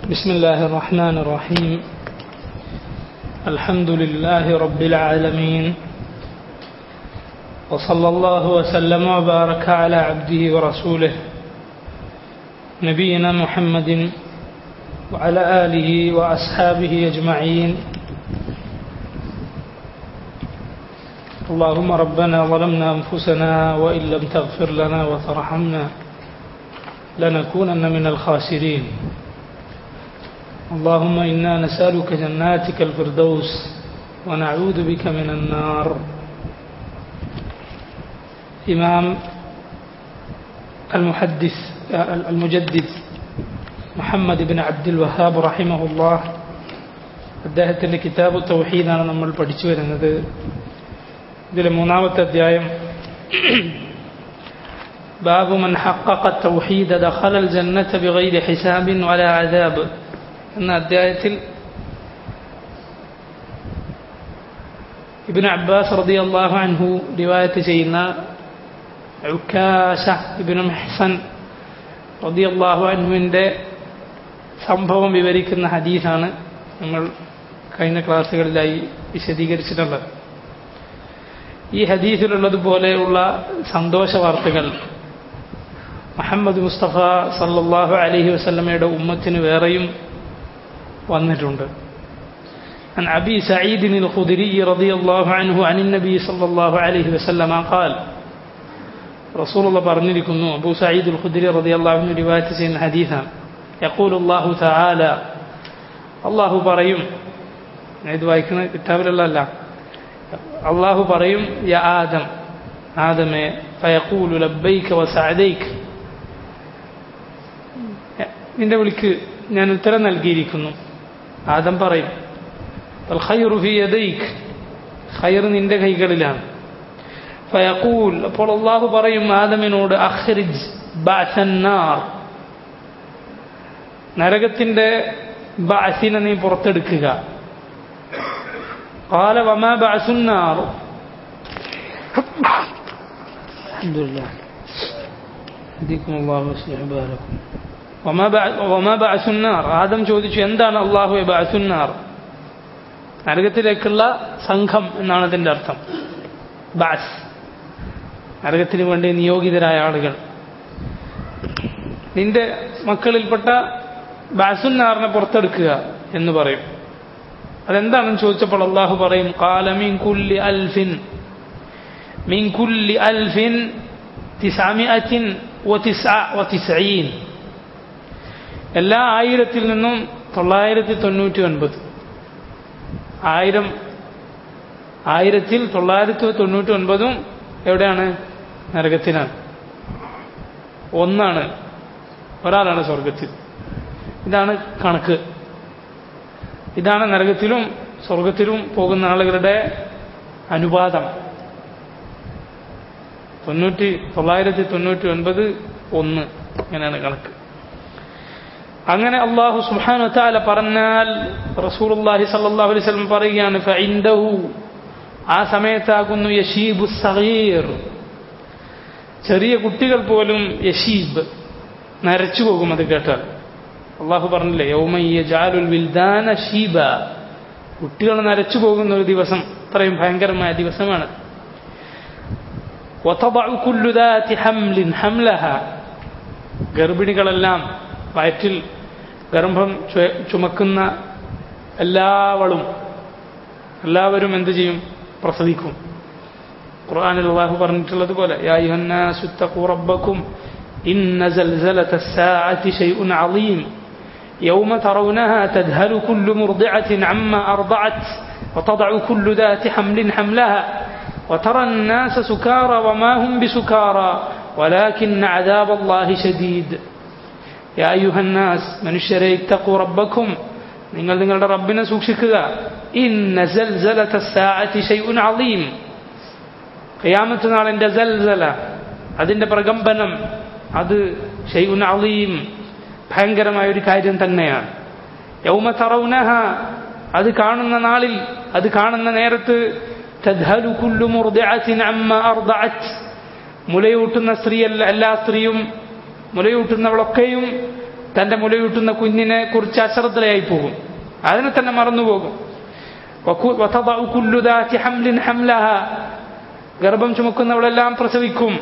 بسم الله الرحمن الرحيم الحمد لله رب العالمين وصلى الله وسلم وبارك على عبده ورسوله نبينا محمد وعلى آله وأصحابه أجمعين اللهم ربنا ظلمنا أنفسنا وإن لم تغفر لنا وترحمنا لنكونن من الخاسرين اللهم إنا نسألك جناتك الفردوس ونعوذ بك من النار إمام المحدث المجدد Muhammad bin Abdul Wahhab റഹിമഹുല്ലാ അദ്ദേഹത്തിൻ്റെ കിതാബ് തൗഹീദാണ് നമ്മൾ പഠിച്ചു വരുന്നത് ഇതിലെ മൂന്നാമത്തെ അധ്യായം باب من حقق التوحيد دخل الجنة بغير حساب ولا عذاب എന്ന അധ്യായത്തിൽ ഇബിൻ അബ്ബാസ് റതി അള്ളാഹു അൻഹു റിവായത്ത് ചെയ്യുന്ന ഉക്കാശ ഇബിൻ മെഹ്സൻ റതി അള്ളാഹു അൻഹുവിൻ്റെ സംഭവം വിവരിക്കുന്ന ഹദീസാണ് നമ്മൾ കഴിഞ്ഞ ക്ലാസ്സുകളിലായി വിശദീകരിച്ചിട്ടുള്ളത് ഈ ഹദീസിലുള്ളതുപോലെയുള്ള സന്തോഷ വാർത്തകൾ മുഹമ്മദ് മുസ്തഫ സല്ലാഹു അലഹി വസ്ലമയുടെ ഉമ്മത്തിന് വേറെയും വന്നിട്ടുണ്ട് عن أبي سعيد الخدري رضي الله عنه عن النبي صلى الله عليه وسلم قال رسول الله പറഞ്ഞിരിക്കുന്നു അബൂ സഈദ് അൽ ഖുദ്രി റളിയല്ലാഹു അൻഹു റിവായത്ത് ചെയ്യുന്ന ഹദീസാണ് يقول الله تعالى അള്ളാഹു പറയും ഇത് വായിക്കുന്ന കിതാബിലല്ല അള്ളാഹു പറയും യ ആദം ആദമേ ഫയഖൂലു ലബ്ബൈക വസഅദൈക നിന്റെ വിളിക്ക് ഞാൻ ഉത്തരം നൽകിയിരിക്കുന്നു ആദം പറയും ഖൈറു ഫി യദൈക് ഖൈർ നിന്റെ കൈകളിലാണ് ഫയഖൂൽ അപ്പോൾ അള്ളാഹു പറയും ആദമിനോട് അഖ്രിജ് ബഅസന്നാർ നരകത്തിന്റെ ബാസിനെ നീ പുറത്തെടുക്കുക قال وما بعث النار الحمد لله يهديكم الله ويصلح بالكم وما وما بعث النار ആദം ചോദിച്ചു എന്താണ് അള്ളാഹു ബാസുന്നാർ നരകത്തിലേക്കുള്ള സംഘം എന്നാണ് അതിന്റെ അർത്ഥം ബാസ് നരകത്തിന് വേണ്ടി നിയോഗിതരായ ആളുകൾ നിന്റെ മക്കളിൽപ്പെട്ട ബാസുന്നാറിനെ പുറത്തെടുക്കുക എന്ന് പറയും അതെന്താണെന്ന് ചോദിച്ചപ്പോൾ അള്ളാഹു പറയും കാല മീൻ കുല്ലി അൽഫിൻ മീൻ കുല്ലി അൽഫിൻ തിസാമിഅത്തിൻ വതിസഈൻ എല്ലാ ആയിരത്തിൽ നിന്നും തൊള്ളായിരത്തി തൊണ്ണൂറ്റി ഒൻപത് ആയിരം ആയിരത്തിൽ തൊള്ളായിരത്തി തൊണ്ണൂറ്റി ഒൻപതും എവിടെയാണ് നരകത്തിനാണ് ഒന്നാണ് ഒരാളാണ് സ്വർഗത്തിൽ ഇതാണ് കണക്ക് ഇതാണ് നരകത്തിലും സ്വർഗത്തിലും പോകുന്ന ആളുകളുടെ അനുപാതം തൊണ്ണൂറ്റി തൊള്ളായിരത്തി തൊണ്ണൂറ്റി ഒൻപത് ഒന്ന് ഇങ്ങനെയാണ് കണക്ക് അങ്ങനെ അള്ളാഹു സുഹാനു താല പറഞ്ഞാൽ റസൂർഹി സല്ലാഹു അലൈഹി സ്വലം പറയുകയാണ് ഫൈൻഡഹു ആ സമയത്താകുന്നു യഷീബു സഹീർ ചെറിയ കുട്ടികൾ പോലും യഷീബ് നരച്ചു പോകും അത് കേട്ടാൽ അള്ളാഹു പറഞ്ഞില്ലേ യൗമയ്യ ജാലുൽ വിൽദാന ഷീബ കുട്ടികൾ നരച്ചു പോകുന്ന ഒരു ദിവസം അത്രയും ഭയങ്കരമായ ദിവസമാണ് ഗർഭിണികളെല്ലാം വയറ്റിൽ ഗർഭം ചുമക്കുന്ന എല്ലാവളും എല്ലാവരും എന്ത് ചെയ്യും പ്രസവിക്കും ഖുർആനിൽ അള്ളാഹു പറഞ്ഞിട്ടുള്ളത് പോലെ യാ യുഹന്നാസു തഖൂ റബ്ബക്കും ഇന്ന സൽസലത الساعة شيء عظيم يوم ترونها تذهل كل مرضعة عما أرضعت وتضع كل ذات حمل حملها وترى الناس سكارى وما هم بسكارى ولكن عذاب الله شديد يا أيها الناس من الشري اتقوا ربكم നിങ്ങൾ നിങ്ങളുടെ റബ്ബിനെ സൂക്ഷിക്കുക ഇന്ന സൽസലത الساعة شيء عظيم ഖിയാമത്ത് നാളിന്റെ സൽസല അതിന്റെ പ്രകമ്പനം അത് ഷെയ്ഉൻ അലീം ഭയങ്കരമായ ഒരു കാര്യം തന്നെയാണ് യൗമ തറൗനഹ അത് കാണുന്ന നാളിൽ അത് കാണുന്ന നേരത്ത് തദ്ഹലു കുല്ലു മുർദിഅത്തിൻ അമ്മ അർദഅത് മുലയൂട്ടുന്ന സ്ത്രീ എല്ലാ സ്ത്രീയും മുലയൂട്ടുന്നവളൊക്കെയും തന്റെ മുലയൂട്ടുന്ന കുഞ്ഞിനെ കുറിച്ച് അശ്രദ്ധയായി പോകും അതിനെ തന്നെ മറന്നുപോകും വക്കു- വതദഉ കുല്ലു ദാറ്റി ഹംലിൻ ഹംലഹ. ഗർഭം ചുമക്കുന്നവളെല്ലാം പ്രസവിക്കും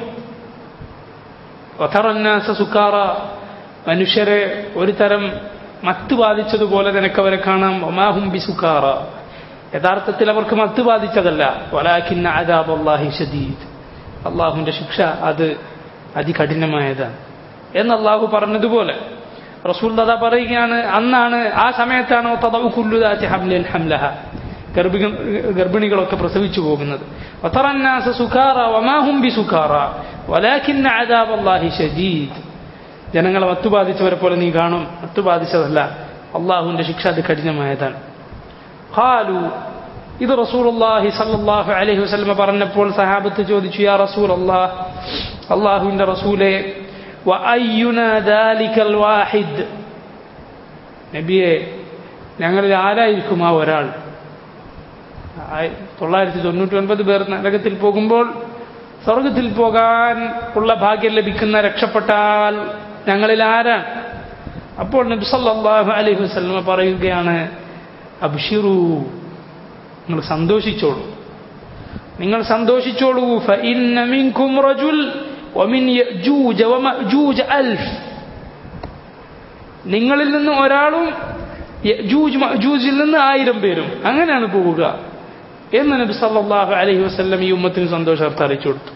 വതറന്നാസ സുക്കാറ മനുഷ്യരെ ഒരു തരം മത്ത് ബാധിച്ചതുപോലെ നിനക്ക് അവരെ കാണാം ഒമാഹും ബി സുക്കാറ യഥാർത്ഥത്തിൽ അവർക്ക് മത്ത് ബാധിച്ചതല്ല വലാഖിന്ന അദാബ് അള്ളാഹി ഷദീദ് അള്ളാഹുവിന്റെ ശിക്ഷ അത് അതികഠിനമായതാണ് എന്ന് അള്ളാഹു പറഞ്ഞതുപോലെ റസൂൽ ദാദ പറയുകയാണ് അന്നാണ് ആ സമയത്താണ് തദഉ കുല്ലു ദാറ്റി ഹംലിൻ ഹംലഹ ഗർഭിക ഗർഭിണികളൊക്കെ പ്രസവിച്ചു പോകുന്നത് وترى الناس سكارى وما هم بسكارى ولكن عذاب الله شديد ജനങ്ങളെ മത്തുബാധിച്ചവരെ പോലെ നീ കാണും മത്തുബാധിച്ചതല്ല അള്ളാഹുവിന്റെ ശിക്ഷ അത് കഠിനമായതാണ് ഖാലു ഇത് റസൂലുള്ളാഹി സല്ലല്ലാഹു അലൈഹി വസല്ലം പറഞ്ഞപ്പോൾ സഹാബത്ത് ചോദിച്ചു യാ റസൂലല്ലാഹ് അള്ളാഹുവിന്റെ റസൂലേ വഅയ്യുനാ ദാലിക്കൽ വാഹിദ് നബിയെ ഞങ്ങളിൽ ആരായിരിക്കും ആ ഒരാൾ ആയി- തൊള്ളായിരത്തി തൊണ്ണൂറ്റി ഒൻപത് പേർ നരകത്തിൽ പോകുമ്പോൾ സ്വർഗത്തിൽ പോകാൻ ഉള്ള ഭാഗ്യം ലഭിക്കുന്ന രക്ഷപ്പെട്ടാൽ ഞങ്ങളിൽ ആരാണ് അപ്പോൾ നബി സല്ലല്ലാഹു അലൈഹി വസല്ലമ പറയുകയാണ് അബ്ഷിറു നിങ്ങൾ സന്തോഷിച്ചോളൂ നിങ്ങൾ സന്തോഷിച്ചോളൂ فإن منكم رجل ومن يأجوج ومأجوج ألف നിങ്ങളിൽ നിന്ന് ഒരാളും യജൂജ് മഅജൂജിൽ നിന്ന് ആയിരം പേരും അങ്ങനെയാണ് പോവുക എന്ന് നബി സല്ലല്ലാഹു അലൈഹി വസല്ലം ഈ ഉമ്മത്തിന് സന്തോഷാർത്ഥം അറിയിച്ചു കൊടുത്തു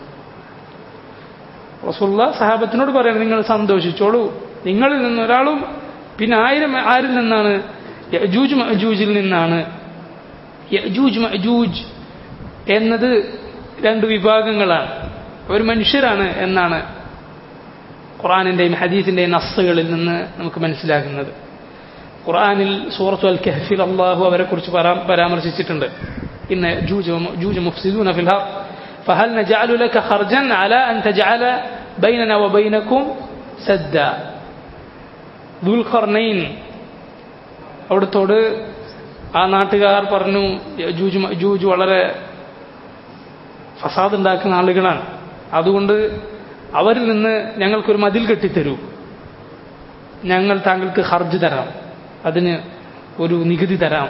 റസൂള്ള സഹാബത്തിനോട് പറയാൻ നിങ്ങൾ സന്തോഷിച്ചോളൂ നിങ്ങളിൽ നിന്ന് ഒരാളും പിന്നെ ആയിരം ആരിൽ നിന്നാണ് യജൂജ് മഅജൂജിൽ നിന്നാണ് യജൂജ് മഅജൂജ് എന്നത് രണ്ട് വിഭാഗങ്ങളാണ് ഒരു മനുഷ്യരാണ് എന്നാണ് ഖുറാനിന്റെയും ഹദീസിന്റെയും നസ്സുകളിൽ നിന്ന് നമുക്ക് മനസ്സിലാകുന്നത് ഖുറാനിൽ സൂറത്തു അൽ കഹഫിൽ അള്ളാഹു അവരെ കുറിച്ച് പരാമർശിച്ചിട്ടുണ്ട് ഇന്ന് ജൂജ് മുഫ്സിദൂന ഫിൽ ഹർ فهل نجعل لك خرجا على أن تجعل بيننا وبينكم سدا ذو القرنين അവിടത്തോട് ആ നാട്ടുകാർ പറഞ്ഞു ജൂജ് ജൂജ് വളരെ ഫസാദ് ഉണ്ടാക്കുന്ന ആളുകളാണ് അതുകൊണ്ട് അവരിൽ നിന്ന് ഞങ്ങൾക്കൊരു മതിൽ കെട്ടിത്തരൂ ഞങ്ങൾ താങ്കൾക്ക് ഹർജ് തരാം അതിന് ഒരു നികുതി തരാം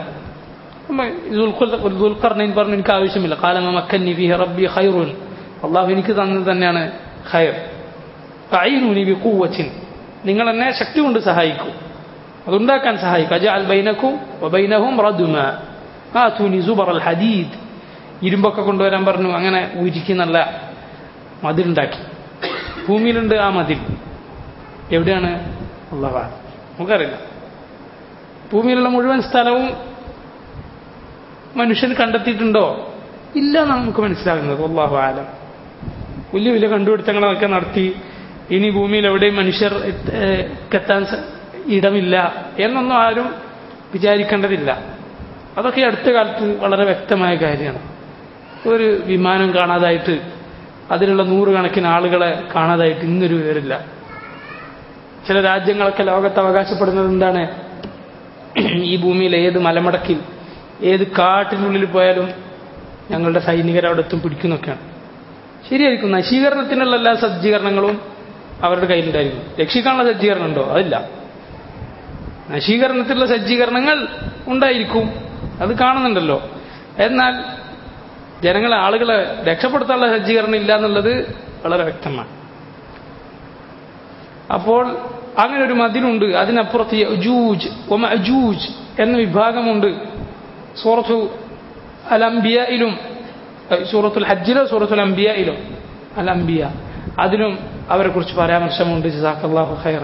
ദുൽഖർണൈൻ പറഞ്ഞു എനിക്ക് ആവശ്യമില്ല കാലമ മക്കന്നി ഫിഹ റബ്ബി ഖൈറുൻ അള്ളാഹു എനിക്ക് തന്നത് തന്നെയാണ് ഖൈർ ഫഅയ്നൂനി ബിഖുവ്വത്തിൻ നിങ്ങൾ എന്നെ ശക്തി കൊണ്ട് സഹായിക്കൂ അതുണ്ടാക്കാൻ സഹായിക്കും അജഅൽ ബൈനക്കും വബൈനഹും റദ്മ ആതൂനി സുബർ അൽ ഹദീദ് ഇരുമ്പൊക്കെ കൊണ്ടുവരാൻ പറഞ്ഞു അങ്ങനെ ഉരുക്കി നല്ല മതിലുണ്ടാക്കി ഭൂമിയിലുണ്ട് ആ മതിൽ എവിടെയാണ് അള്ളാഹ നമുക്കറിയില്ല ഭൂമിയിലുള്ള മുഴുവൻ സ്ഥലവും മനുഷ്യൻ കണ്ടെത്തിയിട്ടുണ്ടോ ഇല്ല എന്നാണ് നമുക്ക് മനസ്സിലാകുന്നത് അള്ളാഹു ആലം വലിയ വലിയ കണ്ടുപിടുത്തങ്ങളൊക്കെ നടത്തി ഇനി ഭൂമിയിൽ എവിടെയും മനുഷ്യർ എത്താൻ ഇടമില്ല എന്നൊന്നും ആരും വിചാരിക്കേണ്ടതില്ല അതൊക്കെ അടുത്ത കാലത്ത് വളരെ വ്യക്തമായ കാര്യമാണ് ഒരു വിമാനം കാണാതായിട്ട് അതിലുള്ള നൂറുകണക്കിന് ആളുകളെ കാണാതായിട്ട് ഇന്നൊരു വിവരില്ല ചില രാജ്യങ്ങളൊക്കെ ലോകത്ത് അവകാശപ്പെടുന്നത് എന്താണ് ഈ ഭൂമിയിൽ ഏത് മലമടക്കിൽ ഏത് കാട്ടിനുള്ളിൽ പോയാലും ഞങ്ങളുടെ സൈനികർ അവിടെ എത്തും പിടിക്കുന്നൊക്കെയാണ് ശരിയായിരിക്കും നശീകരണത്തിനുള്ള എല്ലാ സജ്ജീകരണങ്ങളും അവരുടെ കയ്യിലുണ്ടായിരിക്കും രക്ഷിക്കാനുള്ള സജ്ജീകരണം ഉണ്ടോ അതില്ല നശീകരണത്തിലുള്ള സജ്ജീകരണങ്ങൾ ഉണ്ടായിരിക്കും അത് കാണുന്നുണ്ടല്ലോ എന്നാൽ ജനങ്ങളെ ആളുകളെ രക്ഷപ്പെടുത്താനുള്ള സജ്ജീകരണം ഇല്ല എന്നുള്ളത് വളരെ വ്യക്തമാണ് അപ്പോൾ അങ്ങനെ ഒരു മതിലുണ്ട് അതിനപ്പുറത്ത് ജൂജ് ഒമജൂജ് എന്ന വിഭാഗമുണ്ട് സൂറത്തു അൽ അംബിയയിലും സൂറത്തുൽ ഹജ്ജിലോ സൂറത്തുൽ അംബിയയിലോ അൽ അംബിയ അതിലും അവരെ കുറിച്ച് പരാമർശമുണ്ട് ജസാഖല്ലാഹു ഖൈറ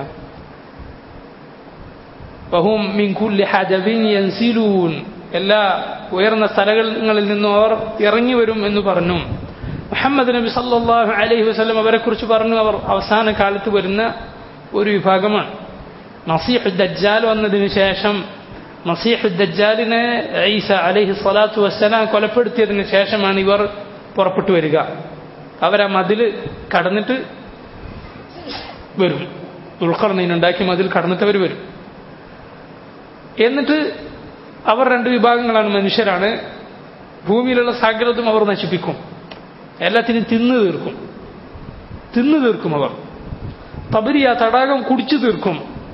വഹും മിൻ കുല്ലി ഹദബിൻ യൻസിലൂൻ എല്ലാ ഉയർന്ന സ്ഥലങ്ങളിൽ നിന്നും അവർ ഇറങ്ങി വരും എന്ന് പറഞ്ഞു മുഹമ്മദ് നബി സല്ലല്ലാഹു അലൈഹി വസല്ലം അവരെ കുറിച്ച് പറഞ്ഞു അവർ അവസാന കാലത്ത് വരുന്ന ഒരു വിഭാഗമാണ് നസീഹ് ദജ്ജാൽ വന്നതിന് ശേഷം നസീഹ് ദജ്ജാലിനെ ഈസ അലൈഹി സ്വലാത്തു വസ്സലാം കൊലപ്പെടുത്തിയതിന് ശേഷമാണ് ഇവർ പുറപ്പെട്ടു വരിക അവരാ മതില് കടന്നിട്ട് വരും ഉൾക്കടന്നതിനുണ്ടാക്കി മതിൽ കടന്നിട്ട് അവർ വരും എന്നിട്ട് അവർ രണ്ട് വിഭാഗങ്ങളാണ് മനുഷ്യരാണ് ഭൂമിയിലുള്ള സകലതും അവർ നശിപ്പിക്കും എല്ലാത്തിനും തിന്നു തീർക്കും തിന്നു തീർക്കും അവർ തബരി ആ തടാകം കുടിച്ചു തീർക്കും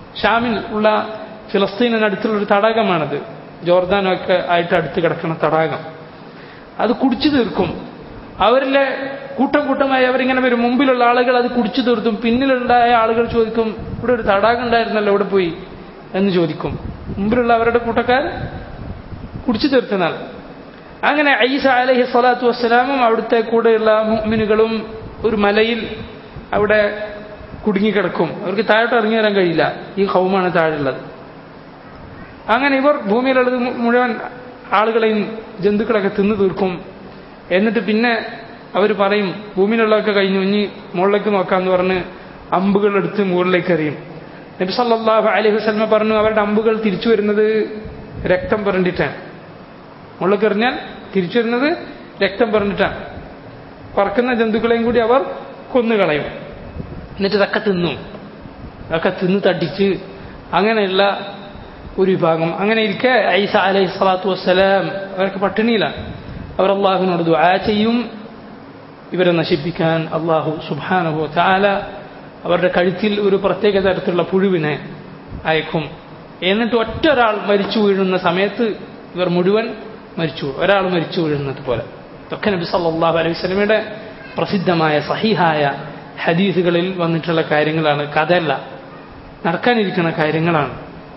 ഷാമിൽ ഉള്ള ഫിലസ്തീനടുത്തുള്ള ഒരു തടാകമാണത് ജോർദാനൊക്കെ ആയിട്ട് അടുത്ത് കിടക്കുന്ന തടാകം അത് കുടിച്ചു തീർക്കും അവരിലെ കൂട്ടം കൂട്ടമായി അവരിങ്ങനെ വരും മുമ്പിലുള്ള ആളുകൾ അത് കുടിച്ചു തീർത്തും പിന്നിലുണ്ടായ ആളുകൾ ചോദിക്കും ഇവിടെ ഒരു തടാകം ഉണ്ടായിരുന്നല്ലോ ഇവിടെ പോയി എന്ന് ചോദിക്കും മുമ്പിലുള്ള അവരുടെ കൂട്ടക്കാർ കുടിച്ചു തീർത്തുന്നാൾ അങ്ങനെ ഐസ അലഹി സ്വലാത്തു വസ്സലാമും അവിടുത്തെ കൂടെയുള്ള മുഅ്മിനുകളും ഒരു മലയിൽ അവിടെ കുടുങ്ങിക്കിടക്കും അവർക്ക് താഴോട്ട് ഇറങ്ങി വരാൻ കഴിയില്ല ഈ ഹൗമാണ് താഴെയുള്ളത് അങ്ങനെ ഇവർ ഭൂമിയിലുള്ളത് മു- മുഴുവൻ ആളുകളെയും ജന്തുക്കളൊക്കെ തിന്നു തീർക്കും എന്നിട്ട് പിന്നെ അവർ പറയും ഭൂമിയിലുള്ളതൊക്കെ കഴിഞ്ഞു ഇനി മുകളിലേക്ക് നോക്കാന്ന് പറഞ്ഞ് അമ്പുകൾ എടുത്ത് മുകളിലേക്ക് എറിയും നബി സല്ലല്ലാഹു അലൈഹി വസല്ലമ പറഞ്ഞു അവരുടെ അമ്പുകൾ തിരിച്ചു വരുന്നത് രക്തം പറഞ്ഞിട്ടാണ് മുകളിലേക്ക് എറിഞ്ഞാൽ തിരിച്ചു വരുന്നത് രക്തം പറഞ്ഞിട്ടാണ് പറക്കുന്ന ജന്തുക്കളെയും കൂടി അവർ കൊന്നുകളയും എന്നിട്ട് ഇതൊക്കെ തിന്നും അതൊക്കെ തിന്ന് തട്ടിച്ച് അങ്ങനെയുള്ള ഒരു വിഭാഗം അങ്ങനെ ഇരിക്കെ ഐസ അലൈഹി സ്വലാത്തു വസ്സലാം അവർക്ക് പട്ടിണിയിലാണ് അവർ അള്ളാഹുവിനോട് ദുആ ചെയ്യും ഇവരെ നശിപ്പിക്കാൻ അള്ളാഹു സുബാനുഭവ താല അവരുടെ കഴുത്തിൽ ഒരു പ്രത്യേക തരത്തിലുള്ള പുഴുവിനെ അയക്കും എന്നിട്ട് ഒറ്റ ഒരാൾ മരിച്ചു വീഴുന്ന സമയത്ത് ഇവർ മുഴുവൻ മരിച്ചു വീഴും. ഒരാൾ മരിച്ചു വീഴുന്നത് പോലെ ഇതൊക്കെ നബി സല്ലല്ലാഹു അലൈഹി വസല്ലമയുടെ പ്രസിദ്ധമായ സഹിഹായ ഹദീസുകളിൽ വന്നിട്ടുള്ള കാര്യങ്ങളാണ് കഥയല്ല നടക്കാനിരിക്കുന്ന കാര്യങ്ങളാണ്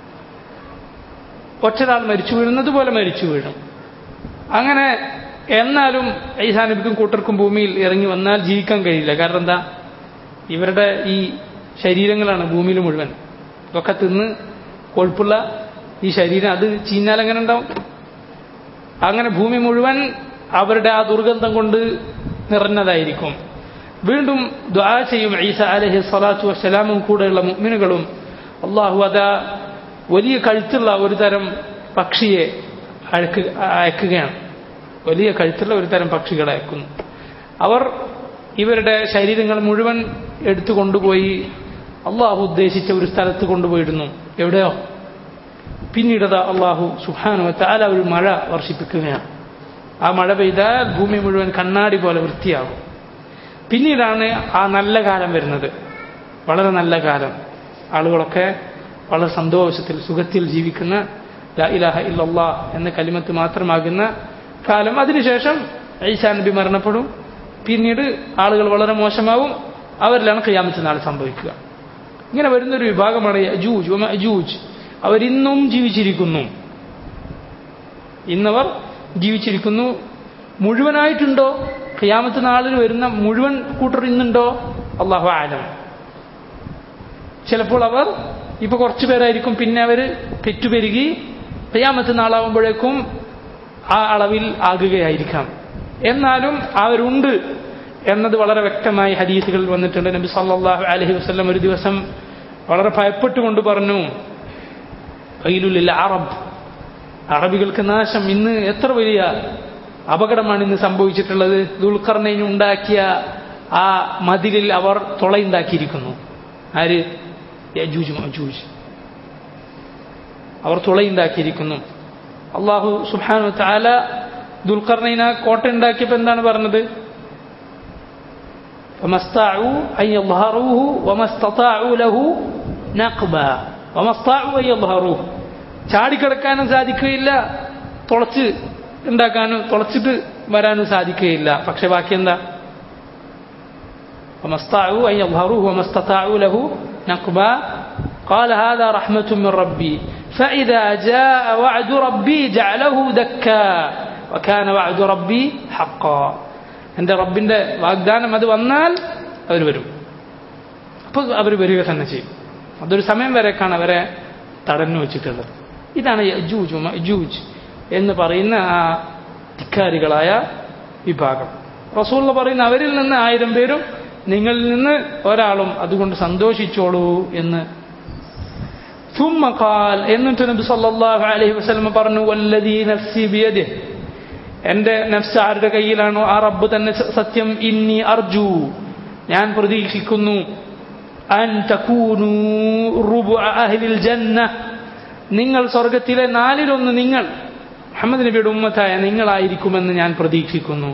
ഒറ്റൊരാൾ മരിച്ചു വീഴുന്നത് പോലെ മരിച്ചു വീഴും അങ്ങനെ എന്നാലും ഈസാ നബിക്കും കൂട്ടർക്കും ഭൂമിയിൽ ഇറങ്ങി വന്നാൽ ജീവിക്കാൻ കഴിയില്ല കാരണം എന്താ ഇവരുടെ ഈ ശരീരങ്ങളാണ് ഭൂമിയിൽ മുഴുവൻ ഇതൊക്കെ തിന്ന് കൊഴുപ്പുള്ള ഈ ശരീരം അത് ചീഞ്ഞാൽ എങ്ങനെ ഉണ്ടാവും അങ്ങനെ ഭൂമി മുഴുവൻ അവരുടെ ആ ദുർഗന്ധം കൊണ്ട് നിറഞ്ഞതായിരിക്കും വീണ്ടും ദ്വാ ചെയ്യും ഈസ അലഹി സ്വലാത്തു വസ്സലാമും കൂടെയുള്ള മുഅ്മിനുകളും അള്ളാഹു അതാ വലിയ കഴുത്തുള്ള ഒരു തരം പക്ഷിയെ അയക്ക് അയക്കുകയാണ് വലിയ കഴുത്തുള്ള ഒരു തരം പക്ഷികളെ അയക്കുന്നു അവർ ഇവരുടെ ശരീരങ്ങൾ മുഴുവൻ എടുത്തു കൊണ്ടുപോയി അള്ളാഹു ഉദ്ദേശിച്ച ഒരു സ്ഥലത്ത് കൊണ്ടുപോയിടുന്നു എവിടെയോ പിന്നീടത് അള്ളാഹു സുഹാനു താല ഒരു മഴ വർഷിപ്പിക്കുകയാണ് ആ മഴ പെയ്താൽ ഭൂമി മുഴുവൻ കണ്ണാടി പോലെ വൃത്തിയാകും പിന്നീടാണ് ആ നല്ല കാലം വരുന്നത് വളരെ നല്ല കാലം ആളുകളൊക്കെ വളരെ സന്തോഷത്തിൽ സുഖത്തിൽ ജീവിക്കുന്ന ലാ ഇലാഹ ഇല്ലല്ലാ എന്ന കലിമത്ത് മാത്രമാകുന്ന കാലം അതിനുശേഷം ഈസാ നബി മരണപ്പെടും പിന്നീട് ആളുകൾ വളരെ മോശമാവും അവരിലാണ് ഖിയാമത്ത് നാൾ സംഭവിക്കുക ഇങ്ങനെ വരുന്നൊരു വിഭാഗമാണ് യജൂജ് മഅജൂജ് അവരിന്നും ജീവിച്ചിരിക്കുന്നു ഇന്നവർ ജീവിച്ചിരിക്കുന്നു മുഴുവനായിട്ടുണ്ടോ ഖിയാമത്ത് നാളിൽ വരുന്ന മുഴുവൻ കൂട്ടർ ഇന്നുണ്ടോ അള്ളാഹു ആലം ചിലപ്പോൾ അവർ ഇപ്പൊ കുറച്ചു പേരായിരിക്കും പിന്നെ അവർ പെറ്റുപെരുകി ഖിയാമത്ത് നാളാവുമ്പോഴേക്കും ആ അളവിൽ ആകുകയായിരിക്കാം എന്നാലും അവരുണ്ട് എന്നത് വളരെ വ്യക്തമായി ഹദീസുകളിൽ വന്നിട്ടുണ്ട് നബി സല്ലല്ലാഹു അലൈഹി വസല്ലം ഒരു ദിവസം വളരെ ഭയപ്പെട്ടുകൊണ്ട് പറഞ്ഞു വൈലുലിൽ അറബ് അറബികൾക്ക് നാശം ഇന്ന് എത്ര വലിയ അപകടമാണ് ഇന്ന് സംഭവിച്ചിട്ടുള്ളത് ദുൽഖർണൈൻ ഉണ്ടാക്കിയ ആ മതിലിൽ അവർ തുളയുണ്ടാക്കിയിരിക്കുന്നു ആര് യജൂജ് മജൂജ് അവർ തുളയുണ്ടാക്കിയിരിക്കുന്നു അള്ളാഹു സുബ്ഹാനഹു തആല ദുൽഖർണൈന കോട്ട ഉണ്ടാക്കിയപ്പോൾ എന്താണ് പറഞ്ഞത് فما استطاعوا أن يظهروه وما استطاعوا له نقبا وما استطاعوا أن يظهروه ചാടിക്കിടക്കാനും സാധിക്കുകയില്ല തുളച്ച് ഉണ്ടാക്കാനും തുളച്ചിട്ട് വരാനും സാധിക്കുകയില്ല പക്ഷെ ബാക്കി എന്താ وما استطاعوا أن يظهروه وما استطاعوا له نقبا قال هذا رحمة من ربي فإذا جاء وعد ربي جعله دكا وكان وعد ربي حقا എൻ്റെ റബ്ബിൻ്റെ വാഗ്ദാനം അത് വന്നാൽ അവർ വരും അപ്പോൾ അവർ വരിക തന്നെ ചെയ്യും അതൊരു സമയം വരേക്കാണ് അവരെ തടഞ്ഞു വെച്ചിട്ടുള്ളത് ഇതാണ് യജൂജ് മജൂജ് എന്ന് പറയുന്ന ആ ധിക്കാരികളായ വിഭാഗം റസൂള്ള പറയുന്ന അവരിൽ നിന്ന് ആയിരം പേരും നിങ്ങളിൽ നിന്ന് ഒരാളും അതുകൊണ്ട് സന്തോഷിച്ചോളൂ എന്ന് ثم قال എന്നിട്ട് നബി സല്ലല്ലാഹു അലൈഹി വസല്ലം പറഞ്ഞു വല്ലദീ നഫ്സി ബിയദിഹി എന്റെ നഫ്സ് ആരുടെ കയ്യിലാണോ ആ റബ്ബ് തന്നെ സത്യം ഇന്നി അർജു ഞാൻ പ്രതീക്ഷിക്കുന്നു അൻ തകൂനു റുബു അഹ്ലിൽ ജന്ന നിങ്ങൾ സ്വർഗത്തിലെ നാലിലൊന്ന് നിങ്ങൾ മുഹമ്മദ് നബിയുടെ ഉമ്മത്തായ നിങ്ങളായിരിക്കുമെന്ന് ഞാൻ പ്രതീക്ഷിക്കുന്നു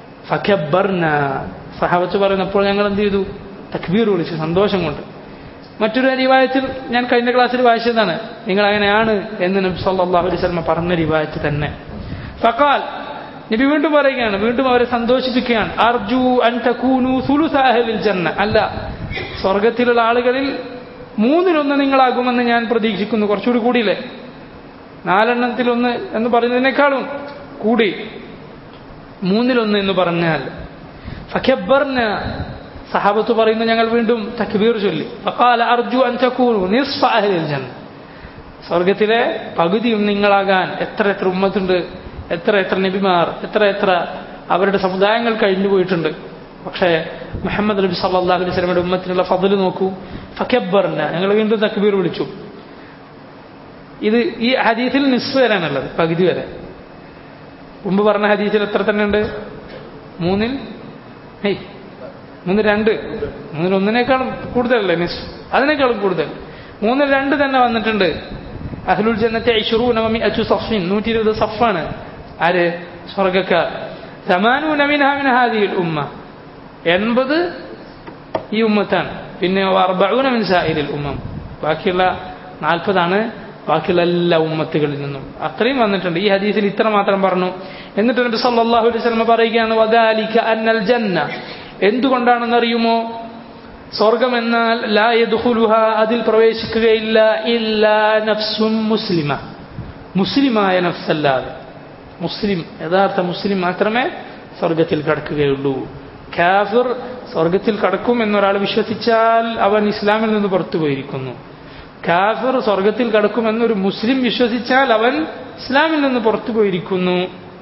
ഫഖബ്ബർന സഹാബത്ത് പറയുന്നപ്പോൾ ഞങ്ങൾ എന്ത് ചെയ്തു തക്ബീർ വിളിച്ചു സന്തോഷം കൊണ്ട് മറ്റൊരു റിവായത്തിൽ ഞാൻ കഴിഞ്ഞ ക്ലാസ്സിൽ വായിച്ചതാണ് നിങ്ങൾ അങ്ങനെയാണ് എന്ന് നബി സല്ലല്ലാഹു അലൈഹി വസല്ലം പറഞ്ഞ റിവായത്ത് തന്നെ ഫഖാൽ നബി വീണ്ടും പറയുകയാണ് വീണ്ടും അവരെ സന്തോഷിപ്പിക്കുകയാണ് അർജു അൻ തകൂനു സുലുസ അഹ്ലിൽ ജന്ന അല്ല സ്വർഗത്തിലുള്ള ആളുകളിൽ മൂന്നിലൊന്ന് നിങ്ങളാകുമെന്ന് ഞാൻ പ്രതീക്ഷിക്കുന്നു കുറച്ചുകൂടി കൂടിയില്ലേ നാലെണ്ണത്തിലൊന്ന് എന്ന് പറയുന്നതിനേക്കാളും കൂടി മൂന്നിലൊന്ന് എന്ന് പറഞ്ഞാൽ ഫഖബ്ബർന സഹാബത്ത് പറയുന്നു ഞങ്ങൾ വീണ്ടും തക്ബീർ ചൊല്ലി ഫഖാല അർജു അൻ തകൂനു നിസ്ഫ അഹ്ലിൽ ജന്ന സ്വർഗത്തിലെ പകുതിയും നിങ്ങളാകാൻ എത്ര എത്ര ഉമ്മത്തുണ്ട് എത്ര എത്ര നബിമാർ എത്ര എത്ര അവരുടെ സമുദായങ്ങൾ കഴിഞ്ഞു പോയിട്ടുണ്ട് പക്ഷേ മുഹമ്മദ് നബി സല്ലല്ലാഹു അലൈഹി വസല്ലമയുടെ ഉമ്മത്തിനുള്ള ഫضل നോക്കൂ ഫക്കബ്ബർന ഞങ്ങൾ വീണ്ടും തക്ബീർ വിളിച്ചു ഇത് ഈ ഹദീസിൽ നിസ്ഫ് വരാനുള്ളത് പകുതി വരെ മുമ്പ് പറഞ്ഞ ഹദീസിൽ എത്ര തന്നെ ഉണ്ട് മൂന്നിൽ ഹേയ് മൂന്ന് രണ്ട് മൂന്നിൽ ഒന്നിനേക്കാളും കൂടുതലല്ലേ നിസ്ഫ് അതിനേക്കാളും കൂടുതൽ മൂന്നിൽ രണ്ട് തന്നെ വന്നിട്ടുണ്ട് അഹ്ലുൽ ജന്നത്തെ ഐഷുറൂന വമിഅതു സഫിൻ നൂറ്റി ഇരുപത് സഫാണ് ആര് സ്വർഗക്കാർ സമാനൂന മിൻഹാ മിൻ ഹാദിഹിൽ ഉമ്മ എൺപത് ഈ ഉമ്മത്താണ് പിന്നെ അർബഊന മിൻ സായിരിൽ ഉമ്മം ബാക്കിയുള്ള നാൽപ്പതാണ് ബാക്കിയുള്ള എല്ലാ ഉമ്മത്തുകളിൽ നിന്നും അത്രയും വന്നിട്ടുണ്ട് ഈ ഹദീസിൽ ഇത്ര മാത്രം പറഞ്ഞു എന്നിട്ട് നബി സല്ലല്ലാഹു അലൈഹി വസല്ലം പറയുകയാണ് വദാലിക അന്നൽ ജന്ന എന്തുകൊണ്ടാണെന്ന് അറിയുമോ സ്വർഗം എന്നാൽ ലാ യദ്ഖുലുഹ അതിൽ പ്രവേശിക്കുകയില്ല ഇല്ലാ നഫ്സും മുസ്ലിമ മുസ്ലിമായ നഫ്സല്ലാതെ മുസ്ലിം യഥാർത്ഥ മുസ്ലിം മാത്രമേ സ്വർഗത്തിൽ കടക്കുകയുള്ളൂ കാഫിർ സ്വർഗത്തിൽ കടക്കും എന്നൊരാൾ വിശ്വസിച്ചാൽ അവൻ ഇസ്ലാമിൽ നിന്ന് പുറത്തു പോയിരിക്കുന്നു കാഫിർ സ്വർഗത്തിൽ കടക്കുമെന്നൊരു മുസ്ലിം വിശ്വസിച്ചാൽ അവൻ ഇസ്ലാമിൽ നിന്ന് പുറത്തു പോയിരിക്കുന്നു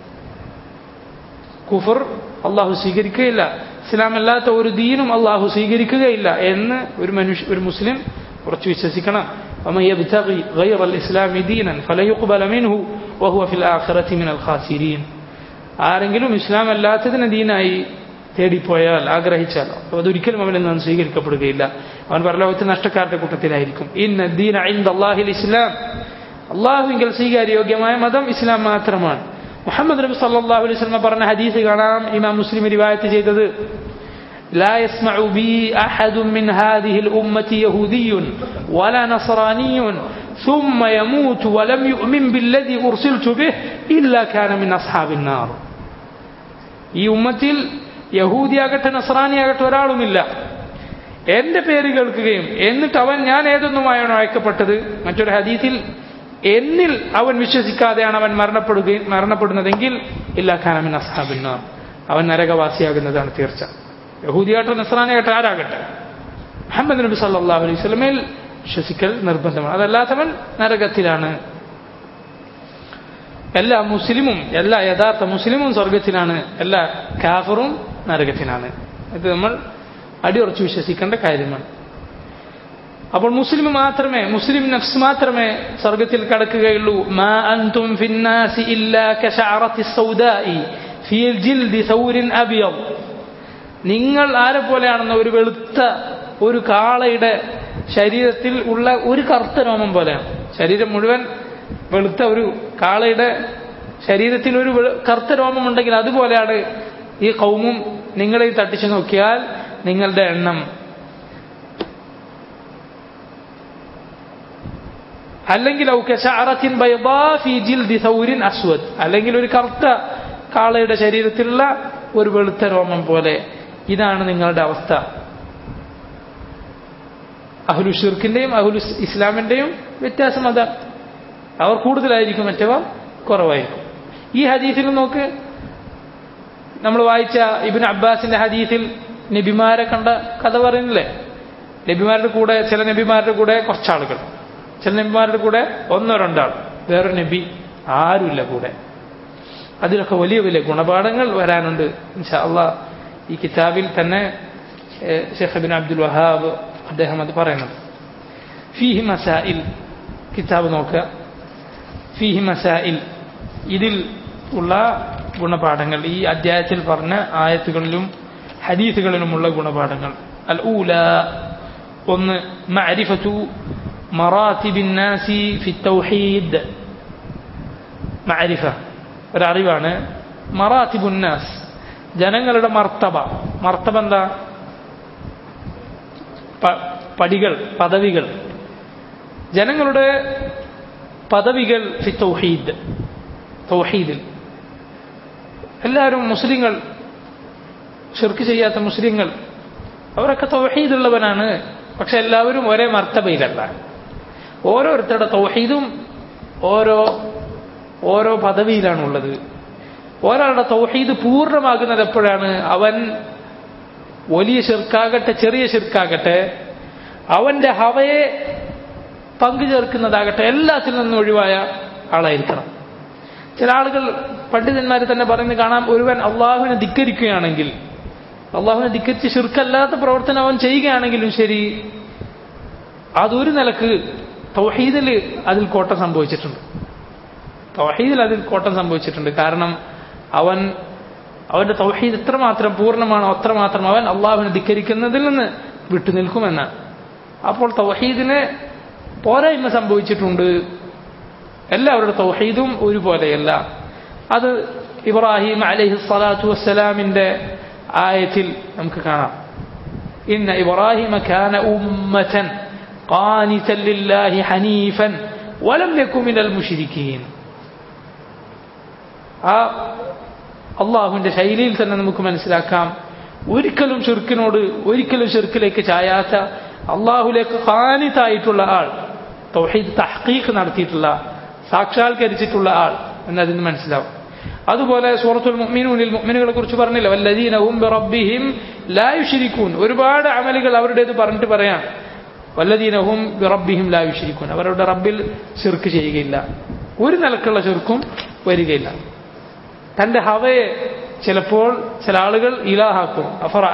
കുഫർ അള്ളാഹു സ്വീകരിക്കുകയില്ല ഇസ്ലാം അല്ലാത്ത ഒരു ദീനും അള്ളാഹു സ്വീകരിക്കുകയില്ല എന്ന് ഒരു മനുഷ്യ ഒരു മുസ്ലിം ഉറച്ചു വിശ്വസിക്കണം ومن يبتغي غير الإسلام دينا فلن يقبل منه وهو في الآخرة من الخاسرين ആരെങ്കിലും ഇസ്ലാം അല്ലാത്തതിന് ദീനായി തേടിപ്പോയാൽ ആഗ്രഹിച്ചാൽ അതൊരിക്കലും അവനിൽ നിന്ന് സ്വീകരിക്കപ്പെടുകയില്ല അവൻ പരലോകത്ത് നഷ്ടക്കാരുടെ കൂട്ടത്തിലായിരിക്കും ഇന്ന ദീന അള്ളാഹിൽ ഇസ്ലാം അള്ളാഹുവിങ്കൽ സ്വീകാര്യോഗ്യമായ മതം ഇസ്ലാം മാത്രമാണ് മുഹമ്മദ് നബി സല്ലല്ലാഹു അലൈഹി വസല്ലം പറഞ്ഞ ഹദീസ് കാണാം ഇമാം മുസ്ലിം റിവായത്ത് ചെയ്തത് لا يسمع بي أحد من هذه الأمة يهودي ولا نصراني ثم يموت ولم يؤمن بالذي أرسلت به إلا كان من أصحاب النار ഈ ഉമ്മത്തിൽ യഹൂദിയാകട്ടെ നസ്രാനിയാകട്ടെ ഒരാളുമില്ല എന്റെ പേര് കേൾക്കുകയും എന്നിട്ട് അവൻ ഞാൻ ഏതൊന്നുമായാണ് അയക്കപ്പെട്ടത് മറ്റൊരു ഹദീസിൽ എന്നിൽ അവൻ വിശ്വസിക്കാതെയാണ് അവൻ മരണപ്പെടുകയും മരണപ്പെടുന്നതെങ്കിൽ ഇല്ല ഖാനമിൻ അസ്ഹാബിന്നാർ അവൻ നരകവാസിയാകുന്നതാണ് തീർച്ച യഹൂദിയാകട്ടെ നസ്രാനിയാകട്ടെ ആരാകട്ടെ മുഹമ്മദ് നബി സല്ലല്ലാഹു അലൈഹി വസല്ലമയിൽ വിശ്വസിക്കൽ നിർബന്ധമാണ് അതല്ലാത്തവൻ നരകത്തിലാണ് എല്ലാ മുസ്ലിമും എല്ലാ യഥാർത്ഥ മുസ്ലിമും സ്വർഗത്തിലാണ് എല്ലാ കാഫറും നരകത്തിലാണ് ഇത് നമ്മൾ അടിയുറച്ച് വിശ്വസിക്കേണ്ട കാര്യമാണ് അപ്പോൾ മുസ്ലിം മാത്രമേ മുസ്ലിം നഫ്സ് മാത്രമേ സ്വർഗത്തിൽ കടക്കുകയുള്ളൂ മാ അൻതും ഫിന്നാസി ഇല്ലാ കശഅറത്തി സൗദാഇ ഫീ ജിൽദി സൗരിൻ അബിയദ് നിങ്ങൾ ആരെ പോലെയാണെന്ന് ഒരു വെളുത്ത ഒരു കാളയുടെ ശരീരത്തിൽ ഉള്ള ഒരു കറുത്ത രോമം പോലെയാണ് ശരീരം മുഴുവൻ വെളുത്ത ഒരു കാളയുടെ ശരീരത്തിൽ ഒരു കറുത്ത രോമമുണ്ടെങ്കിൽ അതുപോലെയാണ് ഈ കൗമും നിങ്ങളെ തട്ടിച്ചു നോക്കിയാൽ നിങ്ങളുടെ എണ്ണം അല്ലെങ്കിൽ അസ്വദ് അല്ലെങ്കിൽ ഒരു കറുത്ത കാളയുടെ ശരീരത്തിലുള്ള ഒരു വെളുത്ത രോമം പോലെ ഇതാണ് നിങ്ങളുടെ അവസ്ഥ അഹുലു ഷിർക്കിന്റെയും അഹുലു ഇസ്ലാമിന്റെയും വ്യത്യാസം അതാണ് അവർ കൂടുതലായിരിക്കും മറ്റവർ കുറവായിരിക്കും ഈ ഹദീസിൽ നോക്ക് നമ്മൾ വായിച്ച ഇബിൻ അബ്ബാസിന്റെ ഹദീസിൽ നബിമാരെ കണ്ട കഥ പറയുന്നില്ലേ നബിമാരുടെ കൂടെ ചില നബിമാരുടെ കൂടെ കുറച്ചാളുകൾ ചില നബിമാരുടെ കൂടെ ഒന്നോ രണ്ടാൾ വേറൊരു നബി ആരുമില്ല കൂടെ അതിലൊക്കെ വലിയ വലിയ ഗുണപാഠങ്ങൾ വരാനുണ്ട് അള്ളാ ഈ കിതാബിൽ തന്നെ ഷെയ്ഖ് ബിൻ അബ്ദുൽ വഹാബ് അദ്ദേഹം അത് പറയുന്നത് ഫീഹി മസായിൽ കിതാബ് നോക്കുക ഫീഹി മസായിൽ ഇതിൽ ഉള്ള ഗുണപാഠങ്ങൾ ഈ അധ്യായത്തിൽ പറഞ്ഞ ആയത്തുകളിലും ഹദീസുകളിലുമുള്ള ഗുണപാഠങ്ങൾ അൽ ഊല ഒന്ന് മഅരിഫത്തു മറാത്തിബ് നാസി ഫി തൗഹീദ് മഅരിഫ ഒരറിവാണ് മറാത്തിബുന്നാസ് ജനങ്ങളുടെ മർത്തബ മർത്തബ എന്താ പടികൾ പദവികൾ ജനങ്ങളുടെ പദവികൾ ഫി തൗഹീദ് തൗഹീദിൽ എല്ലാവരും മുസ്ലിങ്ങൾ ഷിർക്ക് ചെയ്യാത്ത മുസ്ലിങ്ങൾ അവരൊക്കെ തൗഹീദുള്ളവനാണ് പക്ഷെ എല്ലാവരും ഒരേ മർത്തബയിലല്ല ഓരോരുത്തരുടെ തൗഹീദും ഓരോ ഓരോ പദവിയിലാണുള്ളത് ഒരാളുടെ തൗഹീദ് പൂർണ്ണമാകുന്നത് എപ്പോഴാണ് അവൻ വലിയ ശിർക്കാകട്ടെ ചെറിയ ശിർക്കാകട്ടെ അവന്റെ ഹവയെ പങ്കു ചേർക്കുന്നതാകട്ടെ എല്ലാത്തിൽ നിന്നും ഒഴിവായ ആളായിരിക്കണം ചില ആളുകൾ പണ്ഡിതന്മാർ തന്നെ പറയുന്നത് കാണാം ഒരുവൻ അള്ളാഹുവിനെ ധിക്കരിക്കുകയാണെങ്കിൽ അള്ളാഹുവിനെ ധിക്കരിച്ച് ശിർക്കല്ലാത്ത പ്രവർത്തനം അവൻ ചെയ്യുകയാണെങ്കിലും ശരി അതൊരു നിലക്ക് തൗഹീദിൽ അതിൽ കോട്ടം സംഭവിച്ചിട്ടുണ്ട് തൗഹീദിൽ അതിൽ കോട്ടം സംഭവിച്ചിട്ടുണ്ട് കാരണം അവൻ അവന്റെ തൗഹീദ് എത്രമാത്രം പൂർണ്ണമാണോ അത്രമാത്രം അവൻ അള്ളാഹുവിനെ ധിക്കരിക്കുന്നതിൽ നിന്ന് വിട്ടുനിൽക്കുമെന്നാണ് അപ്പോൾ തൗഹീദിന് പോരായ്മ സംഭവിച്ചിട്ടുണ്ട് എല്ലാവരുടെ തൗഹീദും ഒരുപോലെയല്ല അത് ഇബ്രാഹിം അലൈഹി സ്വലാത്തു വസ്സലാമിന്റെ ആയത്തിൽ നമുക്ക് കാണാം ഇന്ന ഇബ്രാഹിമ കാന ഉമ്മതൻ قانتا لله حنيفا ولم يكن من المشركين ആ അള്ളാഹുവിന്റെ ശൈലിയിൽ തന്നെ നമുക്ക് മനസ്സിലാക്കാം ഒരിക്കലും ഷിർക്കിനോട് ഒരിക്കലും ഷിർക്കിലേക്ക് ചായാത്ത അള്ളാഹുലേക്ക് ഖാനിത്തായിട്ടുള്ള ആൾ തൗഹീദ് തഹ്ഖീഖ് നടത്തിയിട്ടുള്ള സാക്ഷാത്കരിച്ചിട്ടുള്ള ആൾ എന്നതിന് മനസ്സിലാവും അതുപോലെ സൂറത്തുൽ മുഅ്മിനൂനിൽ മുഅ്മിനുകളെ കുറിച്ച് പറഞ്ഞില്ല വല്ലദീന ഹും ബിറബ്ബിഹിം ലാ യുശ്രികൂൻ ഒരുപാട് അമലുകൾ അവരുടേത് പറഞ്ഞിട്ട് പറയാം വല്ലദീന ഹും ബിറബ്ബിഹിം ലാ യുശ്രികൂൻ അവരുടെ റബ്ബിൽ ശിർക്ക് ചെയ്യുകയില്ല ഒരു നിലക്കുള്ള ശിർക്കും വരികയില്ല തന്റെ ഹവയെ ചിലപ്പോൾ ചില ആളുകൾ ഇലാഹാക്കും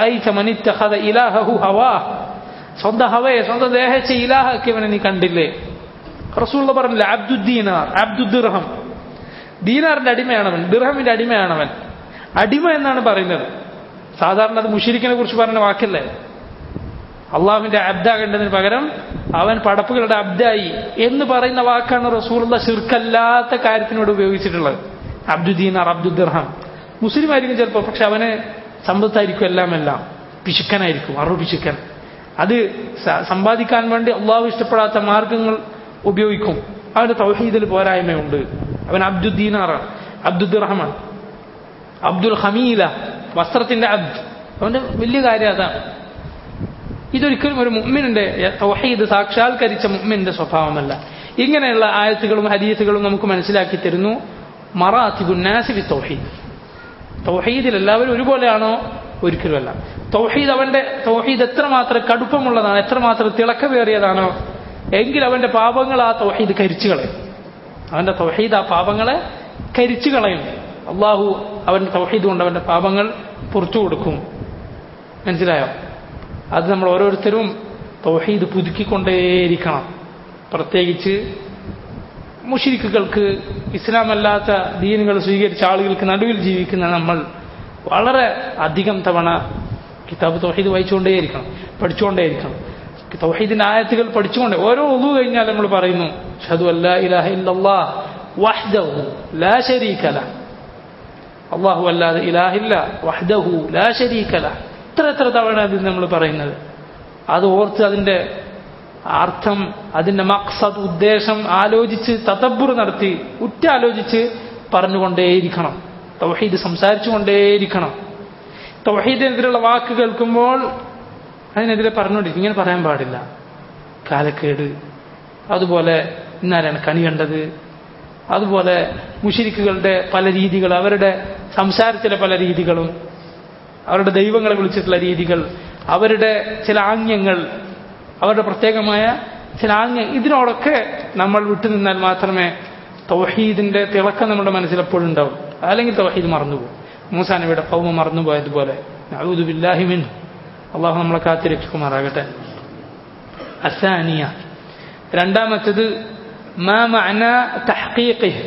ഇലാഹു ഹവാ സ്വന്തം ഹവയെ സ്വന്തം ദേഹത്തെ ഇലാഹാക്കിയവനെ നീ കണ്ടില്ലേ റസൂള്ള പറഞ്ഞില്ല അബ്ദുദ്ദീനാർ അബ്ദുദ്ദിർഹം ദീനാറിന്റെ അടിമയാണവൻ ദിർഹമിന്റെ അടിമയാണവൻ അടിമ എന്നാണ് പറയുന്നത് സാധാരണ അത് മുഷിരിക്കിനെ കുറിച്ച് പറയുന്ന വാക്കല്ലേ അള്ളാഹുവിന്റെ അബ്ദാകേണ്ടതിന് പകരം അവൻ പടപ്പുകളുടെ അബ്ദായി എന്ന് പറയുന്ന വാക്കാണ് റസൂലുള്ള ശിർക്കല്ലാത്ത കാര്യത്തിനോട് ഉപയോഗിച്ചിട്ടുള്ളത് അബ്ദുദ്ദീനാർ അബ്ദുദ്ദിർഹം മുസ്ലിം ആയിരിക്കും ചിലപ്പോൾ പക്ഷെ അവന് സമ്പത്തായിരിക്കും എല്ലാം എല്ലാം പിശുക്കനായിരിക്കും അറു പിശുക്കൻ അത് സമ്പാദിക്കാൻ വേണ്ടി അള്ളാഹു ഇഷ്ടപ്പെടാത്ത മാർഗങ്ങൾ ഉപയോഗിക്കും അവന്റെ തൗഹീദിൽ പോരായ്മയുണ്ട് അവൻ അബ്ദുദ്ദീനാറാണ് അബ്ദുദ്റഹ്മാൻ അബ്ദുൽ ഹമീല വസ്ത്രത്തിന്റെ അബ്ദ് അവന്റെ വലിയ കാര്യം അതാണ് ഇതൊരിക്കലും ഒരു മുമ്മിന്റെ തൗഹീദ് സാക്ഷാത്കരിച്ച മുമ്മിന്റെ സ്വഭാവമല്ല ഇങ്ങനെയുള്ള ആയത്തുകളും ഹദീസുകളും നമുക്ക് മനസ്സിലാക്കി തരുന്നു മറാത്തിബുന്നാസി വി തൗഹീദ് തൗഹീദിൽ എല്ലാവരും ഒരുപോലെയാണോ ഒരിക്കലുമല്ല തൗഹീദ് അവന്റെ തൗഹീദ് എത്രമാത്രം കടുപ്പമുള്ളതാണ് എത്രമാത്രം തിളക്കമേറിയതാണോ എങ്കിൽ അവന്റെ പാപങ്ങൾ ആ തൗഹീദ് കരിച്ചു കളയും അവന്റെ തൗഹീദ് ആ പാപങ്ങളെ കരിച്ചു കളയും അള്ളാഹു അവന്റെ തൗഹീദ് കൊണ്ട് അവന്റെ പാപങ്ങൾ പുറത്തു കൊടുക്കും മനസ്സിലായോ അത് നമ്മൾ ഓരോരുത്തരും തൗഹീദ് പുതുക്കിക്കൊണ്ടേയിരിക്കണം പ്രത്യേകിച്ച് മുഷിരിക്കുകൾക്ക് ഇസ്ലാമല്ലാത്ത ദീനുകൾ സ്വീകരിച്ച ആളുകൾക്ക് നടുവിൽ ജീവിക്കുന്ന നമ്മൾ വളരെ അധികം തവണ കിതാബ് തൗഹീദ് വായിച്ചുകൊണ്ടേയിരിക്കണം പഠിച്ചുകൊണ്ടേയിരിക്കണം തൗഹീദിന്റെ ആയത്തുകൾ പഠിച്ചുകൊണ്ട് ഓരോ ഒതു കഴിഞ്ഞാൽ നമ്മൾ പറയുന്നു ഷഹദു അല്ലാ ഇലാഹ ഇല്ലല്ലാഹ് വഹ്ദഹു ലാ ശരീക ലഹ് അല്ലാഹു അല്ലാതെ ഇലാഹില്ല വഹ്ദഹു ലാ ശരീക ലഹ് എത്ര എത്ര തവണ അത് നമ്മൾ പറയുന്നത് അത് ഓർത്ത് അതിന്റെ അർത്ഥം അതിന്റെ മക്സദ് ഉദ്ദേശം ആലോചിച്ച് തതബ്ബുർ നടത്തി ഉറ്റാലോചിച്ച് പറഞ്ഞുകൊണ്ടേയിരിക്കണം തൗഹീദ് സംസാരിച്ചുകൊണ്ടേയിരിക്കണം തൗഹീദിനെതിരെയുള്ള വാക്ക് കേൾക്കുമ്പോൾ അതിനെതിരെ പറഞ്ഞുകൊണ്ടിരിക്കും ഇങ്ങനെ പറയാൻ പാടില്ല കാലക്കേട് അതുപോലെ ഇന്നാരാണ് കണി കണ്ടത് അതുപോലെ മുഷിരിക്കുകളുടെ പല രീതികൾ അവരുടെ സംസാരത്തിലെ പല രീതികളും അവരുടെ ദൈവങ്ങളെ വിളിച്ചിട്ടുള്ള രീതികൾ അവരുടെ ചില ആംഗ്യങ്ങൾ അവരുടെ പ്രത്യേകമായ ചില ആംഗ്യം ഇതിനോടൊക്കെ നമ്മൾ വിട്ടുനിന്നാൽ മാത്രമേ തൗഹീദിന്റെ തിളക്കം നമ്മുടെ മനസ്സിൽ എപ്പോഴും ഉണ്ടാവും അല്ലെങ്കിൽ തൗഹീദ് മറന്നുപോകും മൂസാ നബിയുടെ കൗമ മറന്നുപോയതുപോലെ ബില്ലാഹിമിൻ അള്ളാഹു നമ്മളെ കാത്തിരക്ഷിക്കുമാറാകട്ടെ അസാനിയ രണ്ടാമത്തത് മാ മഅന തഹ്ഖീഖിഹ്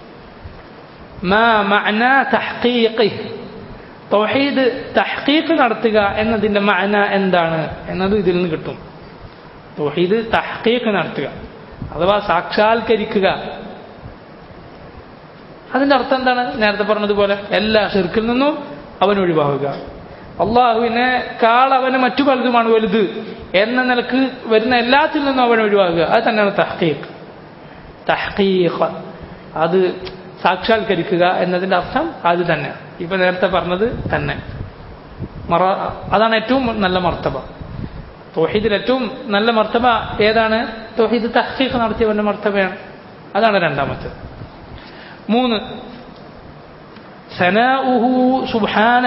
മാ മഅന തഹ്ഖീഖിഹ് തൗഹീദ് തഹ്ഖീഖ് നടത്തുക എന്നതിന്റെ മഅന എന്താണ് എന്നത് ഇതിൽ നിന്ന് കിട്ടും തൗഹീദ് തഹ്ഖീഖ് നടത്തുക അഥവാ സാക്ഷാത്കരിക്കുക അതിന്റെ അർത്ഥം എന്താണ് നേരത്തെ പറഞ്ഞതുപോലെ എല്ലാ ഷിർക്കിൽ നിന്നും അവൻ ഒഴിവാകുക അള്ളാഹുവിനെ കാൾ അവന് മറ്റു പലതുമാണ് വലുത് എന്ന നിലക്ക് വരുന്ന എല്ലാത്തിൽ നിന്നും അവൻ ഒഴിവാകുക അത് തന്നെയാണ് തഹ്ഖീഖ് തഹ്ഖീഖ് അത് സാക്ഷാത്കരിക്കുക എന്നതിന്റെ അർത്ഥം അത് തന്നെ ഇപ്പൊ നേരത്തെ പറഞ്ഞത് തന്നെ മറ അതാണ് ഏറ്റവും നല്ല മർത്തബ തോഹീദിൽ ഏറ്റവും നല്ല മർത്തബ ഏതാണ് തോഹീദ് തഹ്ഖീഖ് നടത്തിയവന്റെ മർത്തബയാണ് അതാണ് രണ്ടാമത്തെ മൂന്ന് സനാഉഹു സുബ്ഹാന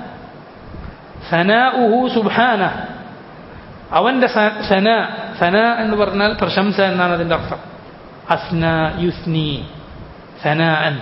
സനാഉഹു സുബ്ഹാന അവന്റെ സന സന എന്ന് പറഞ്ഞാൽ പ്രശംസ എന്നാണ് അതിന്റെ അർത്ഥം അസ്ന യുസ്നി സനാൻ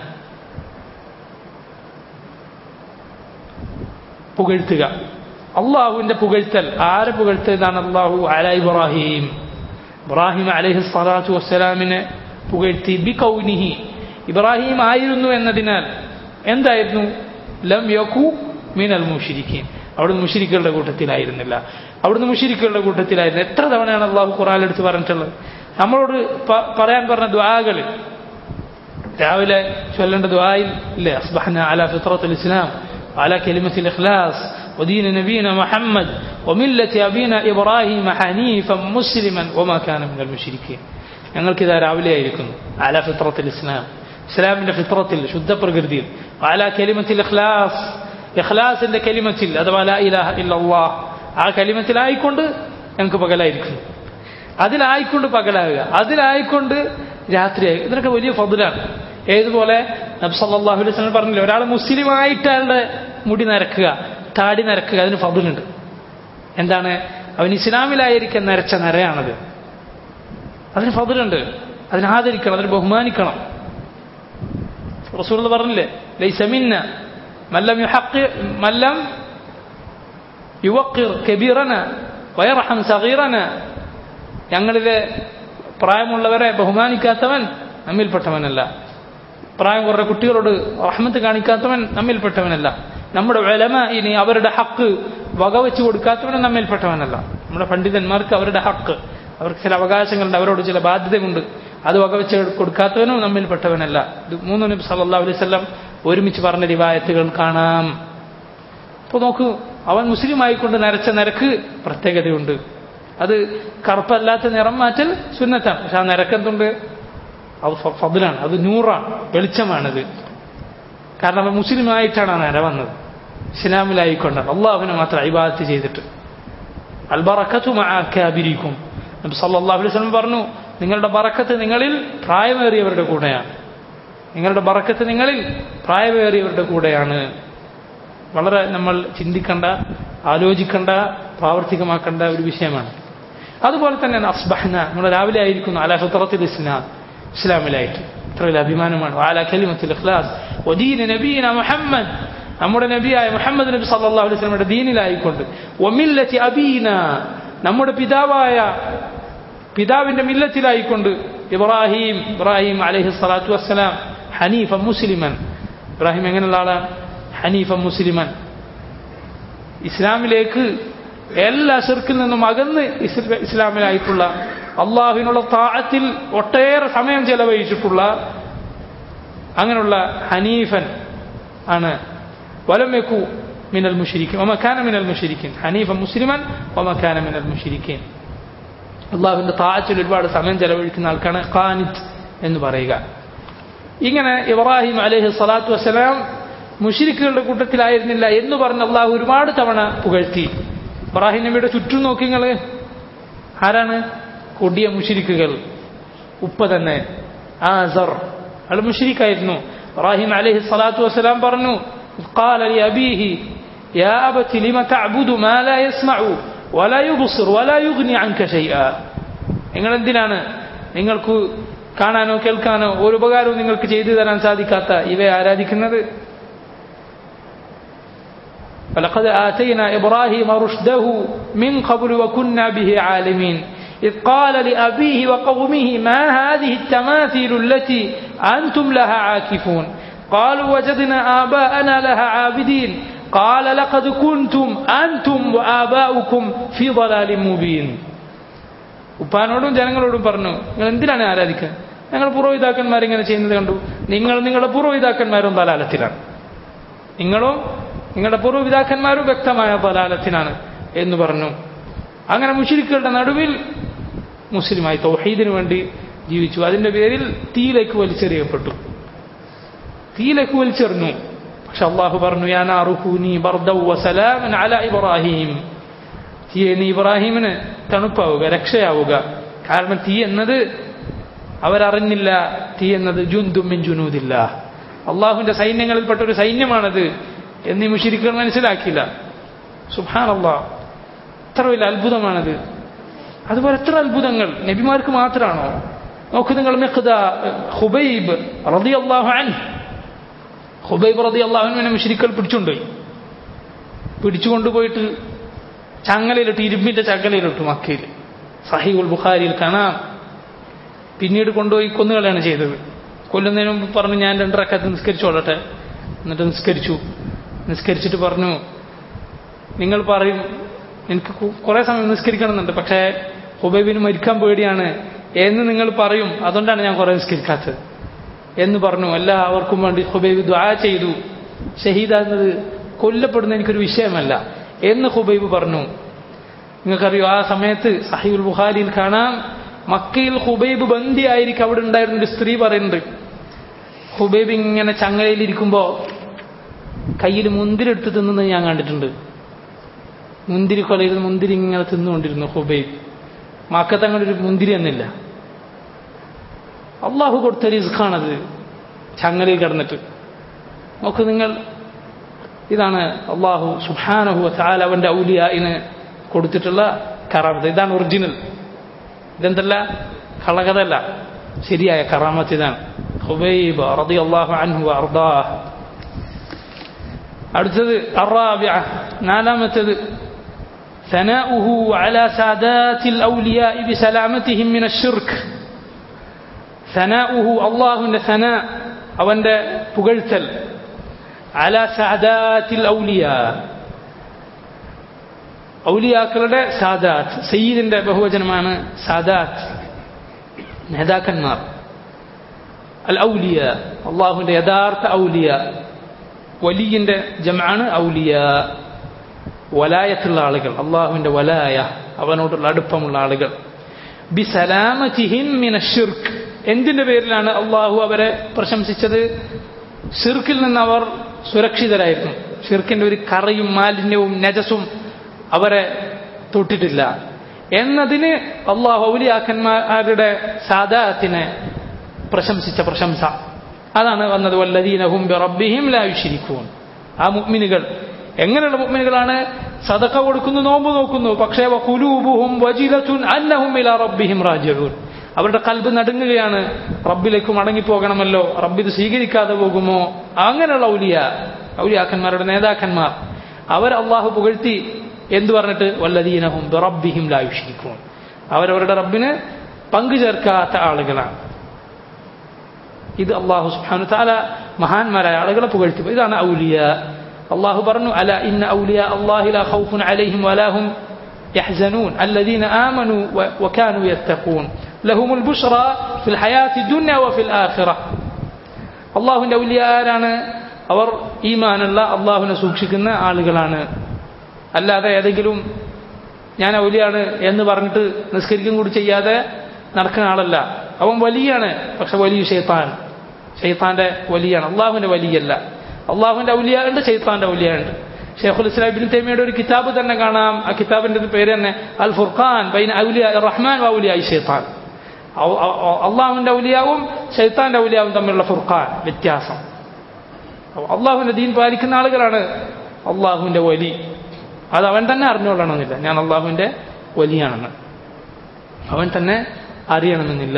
പുകഴ്ത്തുക അള്ളാഹുവിന്റെ പുകഴ്ത്തൽ ആരെ പുകഴ്ത്തതാണ് അള്ളാഹു അല ഇബ്രാഹിം ഇബ്രാഹിം അലൈഹി സ്വലാത്തു വസ്സലാമിനെ പുകഴ്ത്തി ബി കൗനിഹി ഇബ്രാഹിം ആയിരുന്നു എന്നതിനാൽ എന്തായിരുന്നു ലം യക്കു മീനൽ മുഷിരിക്കീൻ അവിടുന്ന് മുഷിരിക്കുകളുടെ കൂട്ടത്തിലായിരുന്നില്ല അവിടുന്ന് മുഷിരിക്കുകളുടെ കൂട്ടത്തിലായിരുന്നു എത്ര തവണയാണ് അള്ളാഹു ഖുറാൻ എടുത്ത് പറഞ്ഞിട്ടുള്ളത് നമ്മളോട് പറയാൻ പറഞ്ഞ ദ്വാകൾ രാവിലെ ചൊല്ലേണ്ട ദ്വായിൽ ഇല്ലേ അസ്ബഹന അല ഫിത്രത്തുൽ ഇസ്ലാം على كلمة الإخلاص ودين نبينا محمد وملة أبينا إبراهيم حنيفا مسلما وما كان من المشركين ഞങ്ങൾക്കിതാ രാവിലെ ആയിരിക്കുന്നു അല ഫിത്രത്തിൽ ഇസ്ലാം ഇസ്ലാമിന്റെ ഫിത്രത്തിൽ ശുദ്ധ പ്രകൃതിയിൽ അല കലിമത്തിൽ ഇഖ്ലാസ് ഇഖ്ലാസിന്റെ കലിമത്തിൽ അഥവാ ലാ ഇലാഹ ഇല്ലല്ലാഹ് ആ കലിമത്തിലായിക്കൊണ്ട് ഞങ്ങൾക്ക് പകലായിരിക്കുന്നു അതിലായിക്കൊണ്ട് പകലാകുക അതിലായിക്കൊണ്ട് രാത്രിയാകുക ഇതിനൊക്കെ വലിയ ഫضലാണ് ഏതുപോലെ നബ്സല്ലാഹു അലൈഹി സ്വലം പറഞ്ഞില്ല ഒരാൾ മുസ്ലിം ആയിട്ട് അയാളുടെ മുടി നരക്കുക താടി നരക്കുക അതിന് ഫضലുണ്ട് എന്താണ് അവൻ ഇസ്ലാമിലായിരിക്കാൻ നരച്ച നരയാണത് അതിന് ഫضലുണ്ട് അതിനെ ആദരിക്കണം അതിന് ബഹുമാനിക്കണം റസൂൽ പറഞ്ഞില്ലേ ലൈസമിന്ന മല്ലം യുഹഖി മല്ലം യുവക്കിർ കബീറന വയർഹം സഗീറന ഞങ്ങളിലെ പ്രായമുള്ളവരെ ബഹുമാനിക്കാത്തവൻ നമ്മിൽപ്പെട്ടവനല്ല പ്രായം കുറേ കുട്ടികളോട് റഹ്മത്ത് കാണിക്കാത്തവൻ നമ്മിൽപ്പെട്ടവനല്ല നമ്മുടെ വിലമ ഇനി അവരുടെ ഹക്ക് വകവെച്ച് കൊടുക്കാത്തവനും നമ്മിൽപ്പെട്ടവനല്ല നമ്മുടെ പണ്ഡിതന്മാർക്ക് അവരുടെ ഹക്ക് അവർക്ക് ചില അവകാശങ്ങളുണ്ട് അവരോട് ചില ബാധ്യതയുണ്ട് അത് വകവെച്ച് കൊടുക്കാത്തവനും നമ്മിൽപ്പെട്ടവനല്ല ഇത് മൂന്ന് നബി സല്ലാ അലൈഹി സ്വലം ഒരുമിച്ച് പറഞ്ഞ റിവായത്തുകൾ കാണാം അപ്പോൾ നോക്കൂ അവൻ മുസ്ലിം ആയിക്കൊണ്ട് നരച്ച നിരക്ക് പ്രത്യേകതയുണ്ട് അത് കറുപ്പല്ലാത്ത നിറം മാറ്റൽ സുന്നത്താണ് പക്ഷെ ആ നിരക്കെന്തുണ്ട് അത് ഫതിലാണ് അത് നൂറാണ് വെളിച്ചമാണത് കാരണം അവൻ മുസ്ലിമായിട്ടാണ് ആ നിര വന്നത് ഇസ്ലാമിലായിക്കൊണ്ടാണ് അള്ളാഹുവിനെ മാത്രം അഭിബാധത്ത് ചെയ്തിട്ട് അൽബറക്കത്തുമാക്കാബിരിക്കും നബി സല്ലല്ലാഹു അലൈഹി വസല്ലം പറഞ്ഞു നിങ്ങളുടെ ബറക്കത്ത് നിങ്ങളിൽ പ്രായമേറിയവരുടെ കൂടെയാണ് നിങ്ങളുടെ ബറക്കത്ത് നിങ്ങളിൽ പ്രായമേറിയവരുടെ കൂടെയാണ് വളരെ നമ്മൾ ചിന്തിക്കേണ്ട ആലോചിക്കേണ്ട പ്രാവർത്തികമാക്കേണ്ട ഒരു വിഷയമാണ് അതുപോലെ തന്നെ അസ്ബഹന നമ്മൾ രാവിലെ ആയിരിക്കുന്നു അല ഫിത്രത്തിൽ ഇസ്ലാം ഇസ്ലാമിലായിട്ട് ഇത്ര വലിയ അഭിമാനമാണ് അല കലിമത്തിൽ ഇഖ്ലാസ് ഒദീന നബീന മുഹമ്മദ് നമ്മുടെ നബിയായ മുഹമ്മദ് നബി സല്ലല്ലാഹു അലൈഹി വസല്ലമയുടെ ദീനിലായിക്കൊണ്ട് ഒമില്ലത്തി അബീന നമ്മുടെ പിതാവായ പിതാവിന്റെ മില്ലത്തിലായിക്കൊണ്ട് ഇബ്രാഹിം ഇബ്രാഹിം അലൈഹി സ്വലാത്തു വസ്സലാം ഹനീഫ മുസ്ലിമൻ ഇബ്രാഹിം എങ്ങനെയുള്ള ആളാണ് ഹനീഫ മുസ്ലിമൻ ഇസ്ലാമിലേക്ക് എല്ലാ ചെറുക്കിൽ നിന്നും അകന്ന് ഇസ്ലാമിലായിട്ടുള്ള അള്ളാഹുവിനുള്ള താഴത്തിൽ ഒട്ടേറെ സമയം ചെലവഴിച്ചിട്ടുള്ള അങ്ങനെയുള്ള ഹനീഫൻ ആണ് വലമെക്കു മിനൽ മുഷിരിക്കും ഒമക്കാന മിനൽ മുഷിരിക്കും ഹനീഫ മുസ്ലിമൻ ഒമക്കാന മിനൽ മുഷിരിക്കും അള്ളാഹുവിന്റെ താഴത്തിൽ ഒരുപാട് സമയം ചെലവഴിക്കുന്ന ആൾക്കാണ് ഖാനിത് എന്ന് പറയുക ഇങ്ങനെ ഇബ്രാഹിം അലൈഹി സ്വലാത്തു വസ്സലാം മുഷിരിക്കുകളുടെ കൂട്ടത്തിലായിരുന്നില്ല എന്ന് പറഞ്ഞ് അള്ളാഹു ഒരുപാട് തവണ പുകഴ്ത്തി ഇബ്രാഹിം നബിയുടെ ചുറ്റും നോക്കി നിങ്ങൾ ആരാണ് കൊടിയ മുഷിരിക്കുകൾ ഉപ്പ തന്നെ ആസർ അയാൾ മുഷിരിക്കായിരുന്നു ഇബ്രാഹിം അലൈഹി സ്വലാത്തു വസ്സലാം പറഞ്ഞു قال لأبيه يا أبت لم تعبد ما لا يسمع ولا يبصر ولا يغني عنك شيئا നിങ്ങൾ എന്തിനാണ് നിങ്ങൾക്ക് കാണാനോ കേൾക്കാനോ ഒരു ഉപകാരവും നിങ്ങൾക്ക് ചെയ്തു തരാൻ സാധിക്കാത്ത ഇവയെ ആരാധിക്കുന്നത് فلقد آتينا إبراهيم رشده من قبل وكنا به عالمين إذ قال لأبيه وقومه ما هذه التماثيل التي أنتم لها عاكفون قالوا وجدنا آباءنا لها عابدين قال لقد كنتم أنتم وآباؤكم في ضلال مبين ഉപ്പാനോടും ജനങ്ങളോടും പറഞ്ഞു നിങ്ങൾ എന്തിനാണ് ആരാധിക്കുക ഞങ്ങൾ പൂർവ്വപിതാക്കന്മാർ ഇങ്ങനെ ചെയ്യുന്നത് കണ്ടു നിങ്ങൾ നിങ്ങളുടെ പൂർവ്വപിതാക്കന്മാരും ബലാലത്തിലാണ് നിങ്ങളും നിങ്ങളുടെ പൂർവ്വപിതാക്കന്മാരും വ്യക്തമായ പലാലത്തിനാണ് എന്ന് പറഞ്ഞു അങ്ങനെ മുഷിരിക്കുകളുടെ നടുവിൽ മുസ്ലിമായി തൗഹീദിന് വേണ്ടി ജീവിച്ചു അതിന്റെ പേരിൽ തീയിലേക്ക് വലിച്ചെറിയപ്പെട്ടു തീയിലേക്ക് വലിച്ചെറിഞ്ഞു പക്ഷെ അള്ളാഹു പറഞ്ഞു യാനാറുഹൂനി വസലാമൻ അല ഇബ്രാഹിം തീയെ നീ ഇബ്രാഹിമിന് തണുപ്പാവുക രക്ഷയാവുക കാരണം തീ എന്നത് അവരറിഞ്ഞില്ല തീ എന്നത് ജുന്തുമിൻ ജുനൂദില്ല അള്ളാഹുവിന്റെ സൈന്യങ്ങളിൽപ്പെട്ട ഒരു സൈന്യമാണത് എന്നീ മുഷിരിക്കുകൾ മനസ്സിലാക്കിയില്ല സുഹാൻ അള്ളാഹ് എത്ര വലിയ അത്ഭുതമാണത് അതുപോലെ എത്ര അത്ഭുതങ്ങൾ നബിമാർക്ക് മാത്രമാണോ നോക്കൂ നിങ്ങൾ ഹുബൈബ് റതി അള്ളാഹു അൻ ഹുബൈബ് റതി അള്ളാഹുവിനെ മുഷിരിക്കൽ പിടിച്ചുകൊണ്ടുപോയി പിടിച്ചുകൊണ്ടുപോയിട്ട് ചങ്ങലയിലിട്ട് ഇരുമ്പിന്റെ ചങ്ങലയിലിട്ടു മക്കയിൽ സഹീബുൽ ബുഖാരിയിൽ കാണാം പിന്നീട് കൊണ്ടുപോയി കൊന്നുകളയാണ് ചെയ്തത് കൊല്ലുന്നതിന് മുമ്പ് പറഞ്ഞു ഞാൻ രണ്ടരക്കത്ത് നിസ്കരിച്ചോളട്ടെ എന്നിട്ട് നിസ്കരിച്ചു നിസ്കരിച്ചിട്ട് പറഞ്ഞു നിങ്ങൾ പറയും എനിക്ക് കുറെ സമയം നിസ്കരിക്കണമെന്നുണ്ട് പക്ഷേ ഹുബൈബിന് മരിക്കാൻ പേടിയാണ് എന്ന് നിങ്ങൾ പറയും അതുകൊണ്ടാണ് ഞാൻ കുറെ നിസ്കരിക്കാത്തത് എന്ന് പറഞ്ഞു എല്ലാവർക്കും വേണ്ടി ഹുബൈബ് ദ്വാ ചെയ്തു ഷഹീദാകുന്നത് കൊല്ലപ്പെടുന്ന എനിക്കൊരു വിഷയമല്ല എന്ന് ഹുബൈബ് പറഞ്ഞു നിങ്ങൾക്കറിയോ ആ സമയത്ത് സഹീബുൽ ബുഖാരിയിൽ കാണാം മക്കയിൽ ഹുബൈബ് ബന്ദിയായിരിക്കും അവിടെ ഉണ്ടായിരുന്ന ഒരു സ്ത്രീ പറയുന്നുണ്ട് ഹുബൈബ് ഇങ്ങനെ ചങ്ങലയിലിരിക്കുമ്പോ കയ്യിൽ മുന്തിരി എടുത്ത് തിന്നുന്നത് ഞാൻ കണ്ടിട്ടുണ്ട് മുന്തിരി കൊലയിൽ മുന്തിരി ഇങ്ങനെ തിന്നുകൊണ്ടിരുന്നു ഹുബൈബ് മക്കത്തങ്ങനെ ഒരു മുന്തിരി എന്നില്ല അള്ളാഹു കൊടുത്ത റിസ്ഖാണത് ചങ്ങലയിൽ കിടന്നിട്ട് നോക്ക് നിങ്ങൾ ഇതാണ് അള്ളാഹു സുഹാനഹു താൽ അവന്റെ ഔലിയായിന് കൊടുത്തിട്ടുള്ള കറാമത്ത് ഇതാണ് ഒറിജിനൽ ഇതെന്തല്ല കളകതല്ല ശരിയായ കറാമത്ത് ഇതാണ് ഹുബൈബ് റതി അള്ളാഹു അൻഹു അർദാഹ് അടുത്തത് അറാബിഅ നാലാമത്തത് ثناؤه على سادات الأولياء بسلامتهم من الشرك ثناؤه الله ثناء أو أن പുകഴ്ത്തൽ على سادات الأولياء ഔലിയാക്കളുടെ സാദാത്ത് സയ്യിദിന്റെ ബഹുവചനമാണ് സാദാത്ത് നേതാക്കന്മാർ അൽ ഔലിയ അള്ളാഹുവിന്റെ യഥാർത്ഥ ഔലിയ വലിയന്റെ ജമാണ് ഔലിയ വലായത്തുള്ള ആളുകൾ അള്ളാഹുവിന്റെ വലായ അവനോടുള്ള അടുപ്പമുള്ള ആളുകൾ ബിസലാമതിഹിം മിന ഷിർക്ക് എന്തിന്റെ പേരിലാണ് അള്ളാഹു അവരെ പ്രശംസിച്ചത് ഷിർക്കിൽ നിന്ന് അവർ സുരക്ഷിതരായിരുന്നു ഷിർക്കിന്റെ ഒരു കറയും മാലിന്യവും നജസും അവരെ തൊട്ടിട്ടില്ല എന്നതിന് അള്ളാഹു ഔലിയാക്കന്മാരുടെ സാദാത്തിനെ പ്രശംസിച്ച പ്രശംസ അതാണ് വന്നത് വല്ലദീനഹും റബ്ബിഹിം ലായുഷിരിക്കും ആ മുഗ്മിനുകൾ എങ്ങനെയുള്ള മുഗ്മിനുകളാണ് സദക്ക കൊടുക്കുന്നു നോമ്പ് നോക്കുന്നു പക്ഷേ കുലൂബുഹും വജിലത്തുൻ അന്നഹും ഇലാ റബ്ബിഹിം റാജിഊൻ അവരുടെ കൽബ് നടുങ്ങുകയാണ് റബ്ബിലേക്ക് മടങ്ങിപ്പോകണമല്ലോ റബ്ബ് ഇത് സ്വീകരിക്കാതെ പോകുമോ അങ്ങനെയുള്ള ഔലിയ ഔലിയാക്കന്മാരുടെ നേതാക്കന്മാർ അവർ അള്ളാഹു പുകഴ്ത്തി എന്തു പറഞ്ഞിട്ട് വല്ലദീനഹും റബ്ബിഹിം ലായുഷിരിക്കും അവരവരുടെ റബ്ബിന് പങ്കു ചേർക്കാത്ത ആളുകളാണ് ഇത് അള്ളാഹു സുബ്ഹാനഹു തആല മഹാന്മാരായ ആളുകളെ പുകഴ്ത്തി ഇതാണ് ഔലിയ അള്ളാഹു പറഞ്ഞു അല ഇന്ന ഔലിയ അള്ളാഹി ലാ ഖൗഫുൻ അലൈഹിം വലാഹും يحزنون الذين آمنوا وكانوا يتقون لهم البشرى في الحياة الدنيا وفي الآخرة അള്ളാഹുവിന്റെ ഔലിയാരാണ് അവർ ഈമാനുള്ള അള്ളാഹുവിനെ സൂക്ഷിക്കുന്ന ആളുകളാണ് അല്ലാതെ ഏതെങ്കിലും ഞാൻ ഔലിയാണ് എന്ന് പറഞ്ഞിട്ട് നിസ്കരിക്കും കൂടി ചെയ്യാതെ നടക്കുന്ന ആളല്ല അവൻ വലിയാണ് പക്ഷെ വലിയ ഷെയ്ത്താൻ ഷെയ്ത്താന്റെ വലിയാണ് അള്ളാഹുവിന്റെ വലിയല്ല അള്ളാഹുവിന്റെ ഔലിയുണ്ട് ഷെയ്ത്താന്റെ ഔലിയുണ്ട് ഷെയ്ഖുൽ ഇസ്ലാം ബിൻ തൈമിയുടെ ഒരു കിതാബ് തന്നെ കാണാം ആ കിതാബിന്റെ പേര് തന്നെ അൽ ഫുർഖാൻ ബൈൻ ഔലിയ റഹ്മാൻ ഔലിയായി ഷെയ്ത്താൻ അള്ളാഹുവിന്റെ ഔലിയാവും ഷെയ്ത്താന്റെ ഔലിയാവും തമ്മിലുള്ള ഫുർഖാൻ വ്യത്യാസം അള്ളാഹുവിന്റെ ദീൻ പാലിക്കുന്ന ആളുകളാണ് അള്ളാഹുവിന്റെ വലി അത് അവൻ തന്നെ അറിഞ്ഞുകൊള്ളണമെന്നില്ല ഞാൻ അള്ളാഹുവിന്റെ വലിയാണെന്ന് അവൻ തന്നെ അറിയണമെന്നില്ല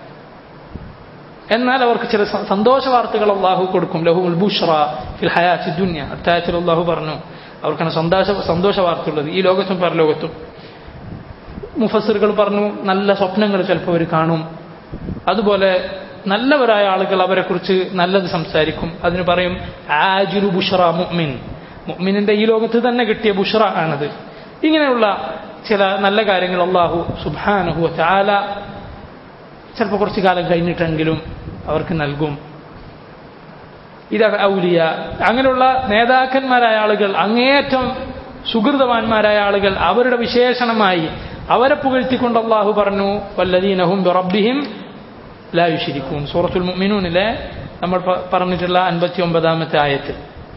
എന്നാൽ അവർക്ക് ചില സന്തോഷ വാർത്തകൾ അള്ളാഹു കൊടുക്കും ലഹുൽ ബുഷ്റ ഫിൽ ഹയാത്തി ദുന്യ അത്തായത്തിൽ അള്ളാഹു പറഞ്ഞു അവർക്കാണ് സന്തോഷ സന്തോഷ വാർത്തയുള്ളത് ഈ ലോകത്തും പരലോകത്തും മുഫസറുകൾ പറഞ്ഞു നല്ല സ്വപ്നങ്ങൾ ചിലപ്പോൾ അവർ കാണും അതുപോലെ നല്ലവരായ ആളുകൾ അവരെക്കുറിച്ച് നല്ലത് സംസാരിക്കും അതിന് പറയും ആജുലു ബുഷറ മുഅ്മിൻ മുഅ്മിനിന്റെ ഈ ലോകത്ത് തന്നെ കിട്ടിയ ബുഷറ ആണത് ഇങ്ങനെയുള്ള ചില നല്ല കാര്യങ്ങൾ അള്ളാഹു സുബാനുഹു ചാല ചിലപ്പോൾ കുറച്ച് കാലം കഴിഞ്ഞിട്ടെങ്കിലും അവർക്ക് നൽകും ഇത് ഔലിയ അങ്ങനെയുള്ള നേതാക്കന്മാരായ ആളുകൾ അങ്ങേയറ്റം സുഹൃതവാന്മാരായ ആളുകൾ അവരുടെ വിശേഷണമായി അവരെ പുകഴ്ത്തിക്കൊണ്ട് അള്ളാഹു പറഞ്ഞു വല്ലദീനഹും റബ്ബിഹിം ലായുഷിരിക്കും സൂറത്തുൽ മുഅ്മിനൂനിലെ നമ്മൾ പ- പറഞ്ഞിട്ടുള്ള അൻപത്തി ഒമ്പതാമത്തെ ആയത്ത്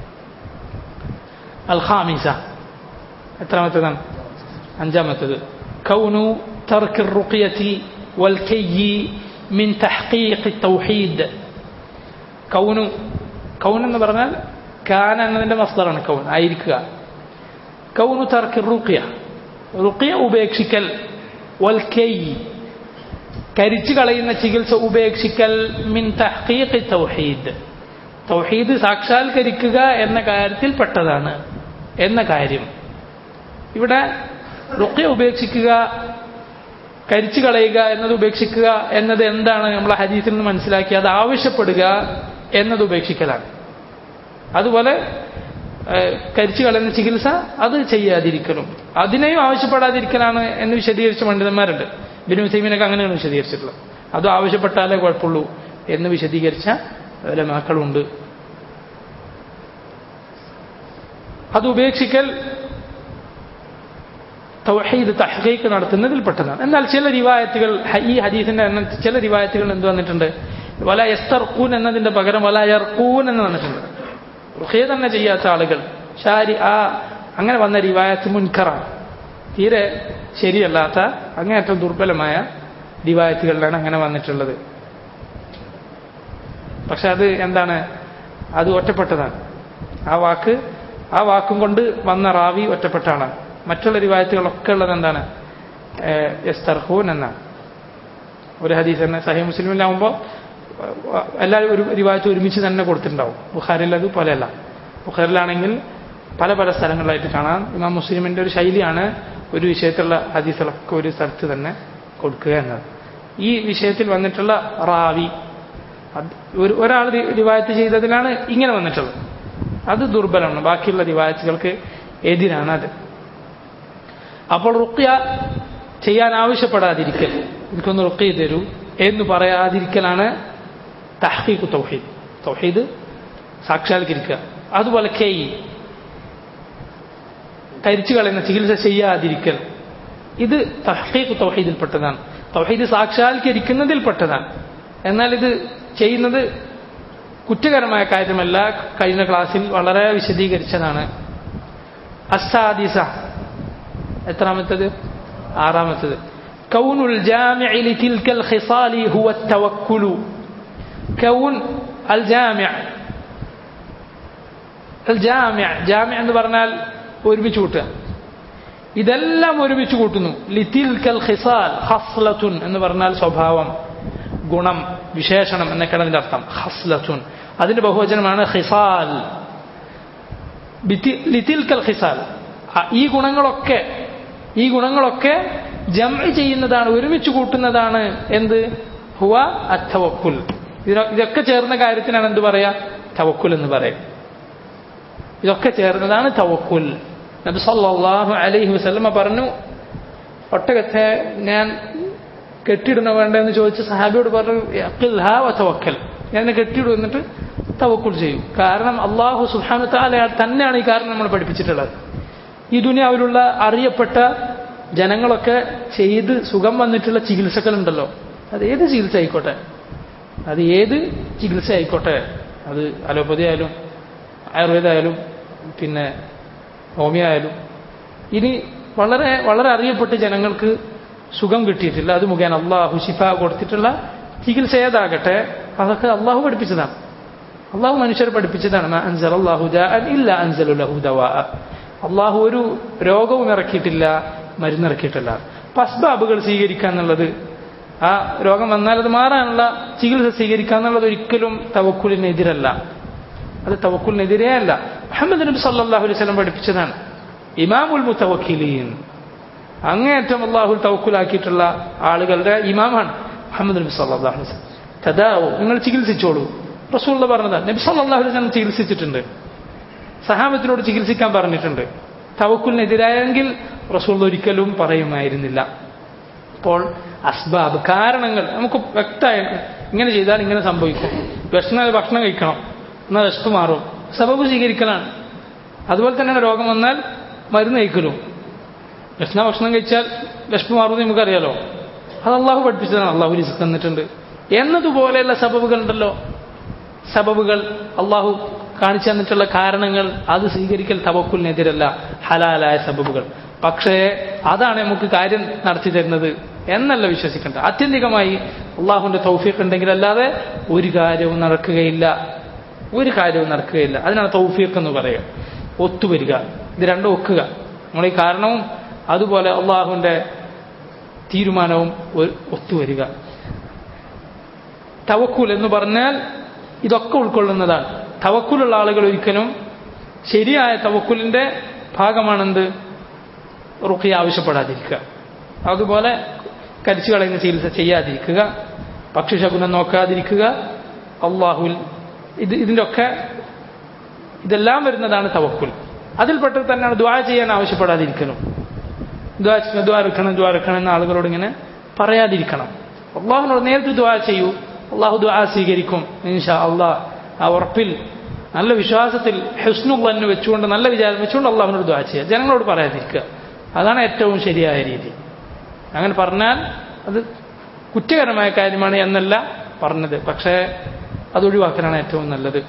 അൽ ഖാമിസ എത്രാമത്തേതാണ് അഞ്ചാമത്തേത് കൗനു തർക്ക് റുഖിയത്തി വൽ കയ്യി മിൻ തഹ്ഖീഖ് തൗഹീദ് കൗനു കൗൻ എന്ന് പറഞ്ഞാൽ കാന എന്നതിന്റെ മസ്ദറാണ് കൗൻ ആയിരിക്കുക കൗനു തർക്ക് റുഖിയ റുഖിയ ഉപേക്ഷിക്കൽ വൽ കയ്യി കരിച്ചു കളയുന്ന ചികിത്സ ഉപേക്ഷിക്കൽ മിൻ തഹ്ഖീഖ് തൗഹീദ് തൗഹീദ് സാക്ഷാത്കരിക്കുക എന്ന കാര്യത്തിൽ പെട്ടതാണ് എന്ന കാര്യം ഇവിടെ റുഖ്യ ഉപേക്ഷിക്കുക കരിച്ചു കളയുക എന്നത് ഉപേക്ഷിക്കുക എന്നത് എന്താണ് നമ്മൾ ഹദീസിൽ നിന്ന് മനസ്സിലാക്കി അത് ആവശ്യപ്പെടുക എന്നത് ഉപേക്ഷിക്കലാണ് അതുപോലെ ഏഹ്, കരിച്ചു കളയുന്ന ചികിത്സ അത് ചെയ്യാതിരിക്കലും അതിനെയും ആവശ്യപ്പെടാതിരിക്കലാണ് എന്ന് വിശദീകരിച്ച പണ്ഡിതന്മാരുണ്ട് ബിനു സൈമിനൊക്കെ അങ്ങനെയാണ് വിശദീകരിച്ചിട്ടുള്ളത് അത് ആവശ്യപ്പെട്ടാലേ കുഴപ്പമുള്ളൂ എന്ന് വിശദീകരിച്ച മക്കളുണ്ട് അത് ഉപേക്ഷിക്കൽ തൗഹീദ് തഹ്ഖീഖ് നടത്തുന്നതിൽ പെട്ടതാണ് എന്നാൽ ചില റിവായത്തുകൾ ഹ- ഈ ഹദീസിന്റെ എണ്ണം ചില റിവായത്തുകൾ എന്ത് വന്നിട്ടുണ്ട് വല യസ്തർക്കൂൻ എന്നതിന്റെ പകരം വല യർക്കൂൻ എന്ന് വന്നിട്ടുണ്ട് റുഖിയ തന്നെ ചെയ്യാത്ത ആളുകൾ ഷാരി ആ അങ്ങനെ വന്ന റിവായത്ത് മുൻകറാണ് തീരെ ശരിയല്ലാത്ത അങ്ങേയറ്റം ദുർബലമായ റിവായത്തുകളിലാണ് അങ്ങനെ വന്നിട്ടുള്ളത് പക്ഷെ അത് എന്താണ് അത് ഒറ്റപ്പെട്ടതാണ് ആ വാക്ക് ആ വാക്കും കൊണ്ട് വന്ന റാവി ഒറ്റപ്പെട്ട ആളാണ് മറ്റുള്ള റിവായത്തുകളൊക്കെ ഉള്ളത് എന്താണ് എസ്തർഹൂൻ എന്നാണ് ഒരു ഹദീസ് തന്നെ സഹി മുസ്ലിമിലാവുമ്പോൾ എല്ലാവരും ഒരു റിവായത്ത് ഒരുമിച്ച് തന്നെ കൊടുത്തിട്ടുണ്ടാവും ബുഖാരിൽ അത് പോലെയല്ല ബുഖാരിലാണെങ്കിൽ പല പല സ്ഥലങ്ങളിലായിട്ട് കാണാം ഇമാം മുസ്ലിമിന്റെ ഒരു ശൈലിയാണ് ഒരു വിഷയത്തിലുള്ള ഹദീസുകളൊക്കെ ഒരു സ്ഥലത്ത് തന്നെ കൊടുക്കുക എന്നത് ഈ വിഷയത്തിൽ വന്നിട്ടുള്ള റാവി അത് ഒരു ഒരാൾ രി- റിവായത്ത് ചെയ്തതിലാണ് ഇങ്ങനെ വന്നിട്ടുള്ളത് അത് ദുർബലമാണ് ബാക്കിയുള്ള റിവായത്തുകൾക്ക് എതിരാണ് അത് അപ്പോൾ റുക്യ ചെയ്യാൻ ആവശ്യപ്പെടാതിരിക്കൽ എനിക്കൊന്ന് റുക്യ തരൂ എന്ന് പറയാതിരിക്കലാണ് തഹ്ഖീഖ് തൗഹീദ് തൗഹീദ് സാക്ഷാത്കരിക്കുക അതുപോലെ കെയ് കരിച്ചു കളയുന്ന ചികിത്സ ചെയ്യാതിരിക്കൽ ഇത് തഹ്ഖീഖ് തൗഹീദിൽപ്പെട്ടതാണ് തൗഹീദ് സാക്ഷാത്കരിക്കുന്നതിൽപ്പെട്ടതാണ് എന്നാൽ ഇത് ചെയ്യുന്നത് കുറ്റകരമായ കാര്യമല്ല കഴിഞ്ഞ ക്ലാസ്സിൽ വളരെ വിശദീകരിച്ചതാണ് അസാദിസ എത്രാമത്തത് ആറാമത്തത് കൗനുൽ ജാമിഅ ലിതിൽക്കൽ ഖിസാലി ഹുവ തവക്കുലു കൗൻ അൽ ജാമിഅ അൽ ജാമിഅ ജാമിഅ എന്ന് പറഞ്ഞാൽ ഒരുമിച്ച് കൂട്ടുക ഇതെല്ലാം ഒരുമിച്ച് കൂട്ടുന്നു ലിതിൽക്കൽ ഖിസാൽ ഹസ്ലത്തുൻ എന്ന് പറഞ്ഞാൽ സ്വഭാവം ഗുണം വിശേഷണം എന്നൊക്കെയാണ് അതിന്റെ അർത്ഥം ഹസ്ലത്തുൻ അതിന്റെ ബഹുവചനമാണ് ഖിസാൽ ബിത്തി- ലിതിൽക്കൽ ഖിസാൽ ആ, ഈ ഗുണങ്ങളൊക്കെ ഈ ഗുണങ്ങളൊക്കെ ജംഅ് ചെയ്യുന്നതാണ് ഒരുമിച്ച് കൂട്ടുന്നതാണ് എന്ത് ഹുവ അത്തവക്കുൽ ഇതിനൊ- ഇതൊക്കെ ചേർന്ന കാര്യത്തിനാണ് എന്ത് പറയാ തവക്കുൽ എന്ന് പറയും ഇതൊക്കെ ചേർന്നതാണ് തവക്കുൽ നബി സല്ലല്ലാഹു അലൈഹി വസല്ലമ പറഞ്ഞു ഒട്ടകത്തെ ഞാൻ കെട്ടിയിടണോ വേണ്ടെന്ന് ചോദിച്ച് സഹാബിയോട് പറഞ്ഞു "യഖിൽഹാ വതവക്കൽ ഞാൻ ഇതിനെ കെട്ടിയിടും എന്നിട്ട് തവക്കുൽ ചെയ്യും കാരണം അള്ളാഹു സുബ്ഹാനഹു തആല തന്നെയാണ് ഈ കാരണം നമ്മൾ പഠിപ്പിച്ചിട്ടുള്ളത് ഈ ദുനിയാവിലുള്ള അറിയപ്പെട്ട ജനങ്ങളൊക്കെ ചെയ്ത് സുഖം വന്നിട്ടുള്ള ചികിത്സകളുണ്ടല്ലോ അത് ഏത് ചികിത്സ ആയിക്കോട്ടെ അത് ഏത് ചികിത്സ ആയിക്കോട്ടെ അത് അലോപ്പതി ആയാലും ആയുർവേദ ആയാലും പിന്നെ ഹോമിയോ ആയാലും ഇനി വളരെ വളരെ അറിയപ്പെട്ട ജനങ്ങൾക്ക് സുഖം കിട്ടിയിട്ടില്ല അത് മുഖേന അള്ളാഹു ശിഫ കൊടുത്തിട്ടുള്ള ചികിത്സ ഏതാകട്ടെ അതൊക്കെ അള്ളാഹു പഠിപ്പിച്ചതാണ് അള്ളാഹു മനുഷ്യരെ പഠിപ്പിച്ചതാണ് മാ അൻസല അല്ലാഹു ദാഅൻ ഇല്ല അൻസലു ലഹു ദവാഅ. അള്ളാഹു ഒരു രോഗവും ഇറക്കിയിട്ടില്ല മരുന്നിറക്കിയിട്ടില്ല അപ്പൊ അസ്ബാബുകൾ സ്വീകരിക്കുക എന്നുള്ളത് ആ രോഗം വന്നാൽ അത് മാറാനുള്ള ചികിത്സ സ്വീകരിക്കുക എന്നുള്ളത് ഒരിക്കലും തവക്കുലിനെതിരല്ല അത് തവക്കുലിനെതിരേ അല്ല മുഹമ്മദ് നബി സല്ലല്ലാഹു അലൈഹി വസല്ലം പഠിപ്പിച്ചതാണ് ഇമാമുൽ മുത്തവക്കിലീൻ അങ്ങേയറ്റം അള്ളാഹു തവക്കുലാക്കിയിട്ടുള്ള ആളുകളുടെ ഇമാമാണ് മുഹമ്മദ് നബി സല്ലല്ലാഹു അലൈഹി വസല്ലം തദാവു നിങ്ങൾ ചികിത്സിച്ചോളൂ റസൂള്ള പറഞ്ഞതാണ് നബി സല്ലല്ലാഹു അലൈഹി വസല്ലം ചികിത്സിച്ചിട്ടുണ്ട് സഹാബത്തിനോട് ചികിത്സിക്കാൻ പറഞ്ഞിട്ടുണ്ട് തവക്കുലിനെതിരായെങ്കിൽ റസൂൾ ഒരിക്കലും പറയുമായിരുന്നില്ല അപ്പോൾ അസ്ബാബ് കാരണങ്ങൾ നമുക്ക് വ്യക്തമായി ഇങ്ങനെ ചെയ്താൽ ഇങ്ങനെ സംഭവിക്കും വിഷണ ഭക്ഷണം കഴിക്കണം എന്നാൽ വിശപ്പ് മാറും സബബ് സ്വീകരിക്കലാണ് അതുപോലെ തന്നെയാണ് രോഗം വന്നാൽ മരുന്ന് കഴിക്കലും വിഷണ ഭക്ഷണം കഴിച്ചാൽ വിശപ്പ് മാറുമെന്ന് നമുക്കറിയാലോ അത് അള്ളാഹു പഠിപ്പിച്ചതാണ് അള്ളാഹു റിസ്ക് തന്നിട്ടുണ്ട് എന്നതുപോലെയുള്ള സബബുകൾ ഉണ്ടല്ലോ സബബുകൾ അള്ളാഹു കാണിച്ചു തന്നിട്ടുള്ള കാരണങ്ങൾ അത് സ്വീകരിക്കൽ തവക്കുലിനെതിരല്ല ഹലാലായ സബബുകൾ പക്ഷേ അതാണ് നമുക്ക് കാര്യം നടത്തി തരുന്നത് എന്നല്ല വിശ്വസിക്കേണ്ട ആത്യന്തികമായി അള്ളാഹുവിന്റെ തൗഫീഖ് ഉണ്ടെങ്കിൽ അല്ലാതെ ഒരു കാര്യവും നടക്കുകയില്ല ഒരു കാര്യവും നടക്കുകയില്ല അതിനാണ് തൗഫീഖ് എന്ന് പറയുക ഒത്തുവരിക ഇത് രണ്ടും ഒക്കുക നമ്മൾ ഈ കാരണവും അതുപോലെ അള്ളാഹുവിന്റെ തീരുമാനവും ഒത്തുവരിക തവക്കുൽ എന്ന് പറഞ്ഞാൽ ഇതൊക്കെ ഉൾക്കൊള്ളുന്നതാണ് തവക്കുലുള്ള ആളുകൾ ഒരിക്കലും ശരിയായ തവക്കുലിന്റെ ഭാഗമാണെന്ത് റുഖി ആവശ്യപ്പെടാതിരിക്കുക അതുപോലെ കരിച്ചു കളയുന്ന ചികിത്സ ചെയ്യാതിരിക്കുക പക്ഷിശകുനം നോക്കാതിരിക്കുക അള്ളാഹുൽ ഇത് ഇതിൻ്റെ ഒക്കെ ഇതെല്ലാം വരുന്നതാണ് തവക്കുൽ അതിൽപ്പെട്ടത് തന്നെയാണ് ദ്വാ ചെയ്യാൻ ആവശ്യപ്പെടാതിരിക്കണം ദ്വാ ദ്വാ എടുക്കണം ദ്വാ എടുക്കണം എന്ന ആളുകളോട് ഇങ്ങനെ പറയാതിരിക്കണം അള്ളാഹുനോട് നേരിട്ട് ദ്വാ ചെയ്യൂ അള്ളാഹു ദ്വാ സ്വീകരിക്കും ഇൻഷാ അള്ളാഹ് ആ ഉറപ്പിൽ നല്ല വിശ്വാസത്തിൽ ഹെസ്നുള്ളന്ന് വെച്ചുകൊണ്ട് നല്ല വിചാരം വെച്ചുകൊണ്ട് അള്ളാഹുനോട് ദ്വാ ചെയ്യുക ജനങ്ങളോട് പറയാതിരിക്കുക അതാണ് ഏറ്റവും ശരിയായ രീതി അങ്ങനെ പറഞ്ഞാൽ അത് കുറ്റകരമായ കാര്യമാണ് എന്നല്ല പറഞ്ഞത് പക്ഷേ അത് ഒഴിവാക്കലാണ് ഏറ്റവും നല്ലത്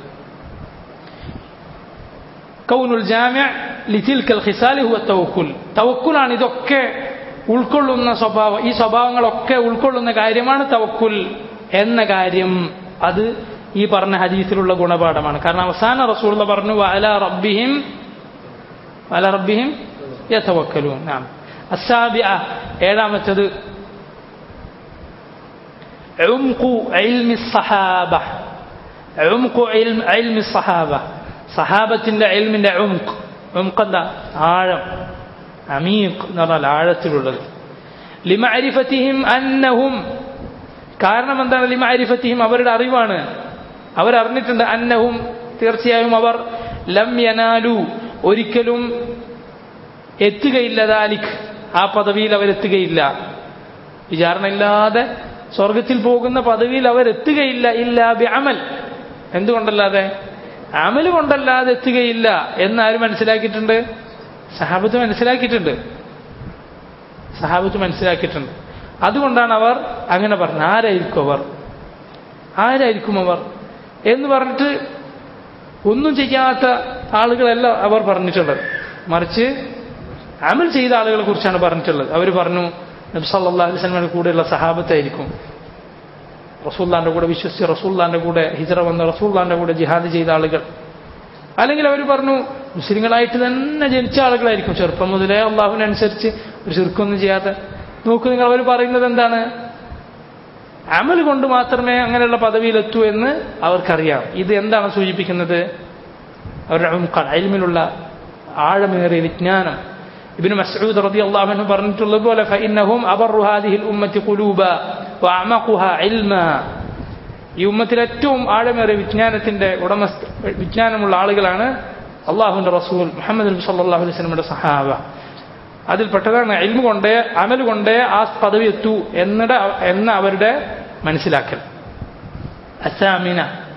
കൗനുൽ ജാമ്യ ലിതിൽക്കൽ ഖിസാലി ഹുവ തവക്കുൽ തവക്കുലാണ് ഇതൊക്കെ ഉൾക്കൊള്ളുന്ന സ്വഭാവം ഈ സ്വഭാവങ്ങളൊക്കെ ഉൾക്കൊള്ളുന്ന കാര്യമാണ് തവക്കുൽ എന്ന കാര്യം അത് ഈ പറഞ്ഞ ഹദീസിലുള്ള ഗുണപാഠമാണ് കാരണം അവസാന റസൂള്ള പറഞ്ഞു വഅല റബ്ബിഹിം വഅല റബ്ബിഹിം യതവക്കലൂൻ നാം അസാബിഅ ഏഴാമത്തത് عمق علم الصحابة عمق علم علم الصحابة സഹാബത്തിന്റെ എൽമിന്റെ ഉംഖ് ഉംഖ് എന്താ ആഴം അമീഖ് എന്ന് പറഞ്ഞാൽ ആഴത്തിലുള്ളത് ലിമഅരിഫത്തിഹിം അന്നഹും കാരണം എന്താണ് ലിമഅരിഫത്തിഹിം അവരുടെ അറിവാണ് അവരറിഞ്ഞിട്ടുണ്ട് അന്നഹും തീർച്ചയായും അവർ ലം യനാലു ഒരിക്കലും എത്തുകയില്ല ദാലിഖ് ആ പദവിയിൽ അവരെത്തുകയില്ല വിചാരണയില്ലാതെ സ്വർഗത്തിൽ പോകുന്ന പദവിയിൽ അവരെത്തുകയില്ല ഇല്ല ബി അമൽ എന്തുകൊണ്ടല്ലാതെ അമല് കൊണ്ടല്ലാതെ എത്തുകയില്ല എന്നാര് മനസ്സിലാക്കിയിട്ടുണ്ട് സഹാബത്ത് മനസ്സിലാക്കിയിട്ടുണ്ട് സഹാബത്ത് മനസ്സിലാക്കിയിട്ടുണ്ട് അതുകൊണ്ടാണ് അവർ അങ്ങനെ പറഞ്ഞത് ആരായിരിക്കും അവർ ആരായിരിക്കും അവർ എന്ന് പറഞ്ഞിട്ട് ഒന്നും ചെയ്യാത്ത ആളുകളല്ല അവർ പറഞ്ഞിട്ടുള്ളത് മറിച്ച് അമൽ ചെയ്ത ആളുകളെ കുറിച്ചാണ് പറഞ്ഞിട്ടുള്ളത് അവർ പറഞ്ഞു നബ്സല്ലാ അലിസ്ലമിന്റെ കൂടെയുള്ള സഹാബത്തായിരിക്കും റസൂല്ലാന്റെ കൂടെ വിശ്വസിച്ച് റസൂല്ലാന്റെ കൂടെ ഹിജറ വന്ന റസൂല്ലാന്റെ കൂടെ ജിഹാദ് ചെയ്ത ആളുകൾ അല്ലെങ്കിൽ അവർ പറഞ്ഞു മുസ്ലിങ്ങളായിട്ട് തന്നെ ജനിച്ച ആളുകളായിരിക്കും ചെറുപ്പം മുതലേ അള്ളാഹുവിനനുസരിച്ച് ഒരു ചുരുക്കൊന്നും ചെയ്യാത്ത നോക്കൂ നിങ്ങൾ അവർ പറയുന്നത് എന്താണ് അമൽ കൊണ്ട് മാത്രമേ അങ്ങനെയുള്ള പദവിയിലെത്തൂ എന്ന് അവർക്കറിയാം ഇത് എന്താണ് സൂചിപ്പിക്കുന്നത് അവരുടെ അയൽമിലുള്ള ആഴമേറിയ വിജ്ഞാനം ഇബിന് മസ്ഊദ് റളിയല്ലാഹു അൻഹു പറഞ്ഞിട്ടുള്ളത് പോലെ ഫഇന്നഹും അബറു ഹാദിഹിൽ ഉമ്മത്തി ഖുലൂബ വഅമഖുഹ ഇൽമ ഈ ഉമ്മത്തിൽ ഏറ്റവും ആഴമേറിയ വിജ്ഞാനത്തിന്റെ ഉടമസ്ഥ വിജ്ഞാനമുള്ള ആളുകളാണ് അള്ളാഹുവിന്റെ റസൂൽ മുഹമ്മദ് നബി സല്ലല്ലാഹു അലൈഹി വസല്ലമയുടെ സഹാബ അതിൽപ്പെട്ടതാണ് ഇൽമ കൊണ്ടേ അമൽ കൊണ്ടേ ആ പദവി എത്തൂ എന്നിട എന്ന അവരുടെ മനസ്സിലാക്കൽ അസാമിന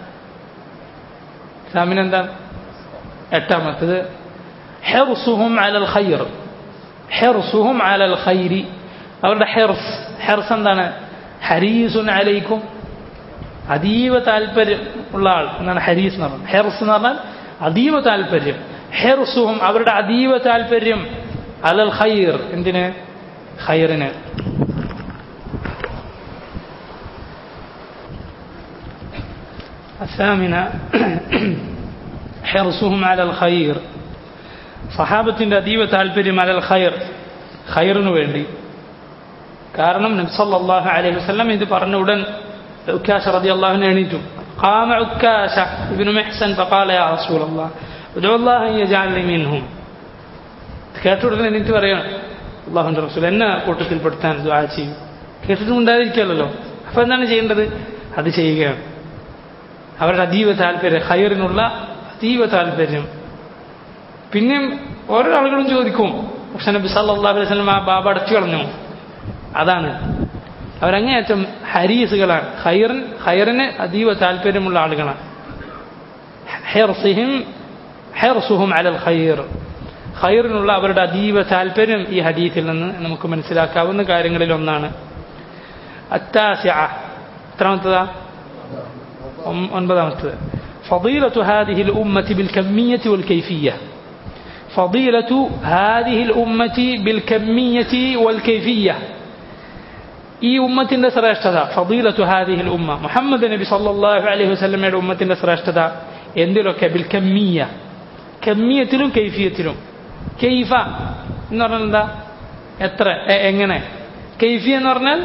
അസാമിന എന്താണ് എട്ടാമത്തത് ഹെർസുഹും അലൽ ഖൈർ ഹെർസുഹും അലൽ ഖൈരി അവരുടെ ഹെർസ് ഹെർസ് എന്താണ് ഹരീസുൻ അലൈക്കും അതീവ താല്പര്യം ഉള്ള ആൾ എന്നാണ് ഹരീസ് എന്ന് പറഞ്ഞത് ഹെർസ് എന്ന് പറഞ്ഞാൽ അതീവ താല്പര്യം ഹെർസുഹും അവരുടെ അതീവ താല്പര്യം അലൽ ഖൈർ എന്തിന് ഖൈറിന് الثامنة حرصهم على الخير സഹാബത്തിന്റെ അതീവ താല്പര്യം അലൽ ഖൈർ ഖൈറിനു വേണ്ടി കാരണം നബ്സല്ലാഹു അലൈഹി വസല്ലം ഇത് പറഞ്ഞ ഉടൻ ഉക്കാശ റതി അള്ളാഹുവിനെ എണീറ്റു قام عكاشة ابن محسن فقال يا رسول الله ادعو الله ان يجعلني منهم കേട്ട ഉടനെ എണീറ്റ് പറയണം അള്ളാഹുന്റെ റസൂൽ എന്നെ കൂട്ടത്തിൽപ്പെടുത്താൻ ദുആ ചെയ്യും കേട്ടിട്ടും ഉണ്ടായിരിക്കുമല്ലോ അപ്പൊ എന്താണ് ചെയ്യേണ്ടത് അത് ചെയ്യുകയാണ് അവരുടെ അതീവ താല്പര്യം ഖൈറിനുള്ള അതീവ താല്പര്യം പിന്നെയും ഓരോ ആളുകളും ചോദിക്കും പക്ഷെ നബി സല്ലല്ലാഹു അലൈഹി വസല്ലം ആ ബാബ അടച്ചു കളഞ്ഞു അതാണ് അവരങ്ങേയറ്റം ഹരീസുകളാണ് ഹൈറിൻ ഹൈറിന് അതീവ താല്പര്യമുള്ള ആളുകളാണ് ഹിർസിഹിം ഹിർസുഹും അലൽ ഖൈർ ഖൈറിനുള്ള അവരുടെ അതീവ താല്പര്യം ഈ ഹദീസിൽ നിന്ന് നമുക്ക് മനസ്സിലാക്കാവുന്ന കാര്യങ്ങളിൽ ഒന്നാണ് അത്താസിഅ എത്രാമത്തതാ ഒം- ഒൻപതാമത്തത് فضيلة هذه الأمة بالكمية والكيفية فضيلة هذه الأمة بالكمية والكيفية ഈ ഉമ്മത്തിന്റെ ശ്രേഷ്ഠത ഫദീലത്തു ഹാദിഹിൽ ഉമ്മ മുഹമ്മദ് നബി സല്ലല്ലാഹു അലൈഹി വസല്ലമയുടെ ഉമ്മത്തിന്റെ ശ്രേഷ്ഠത എന്തിലൊക്കെ ബിൽ കമ്മിയ കമ്മിയത്തിലും കൈഫിയത്തിലും കെയ്ഫ എന്ന് പറഞ്ഞാൽ എന്താ എത്ര എ- എങ്ങനെ കൈഫി എന്ന് പറഞ്ഞാൽ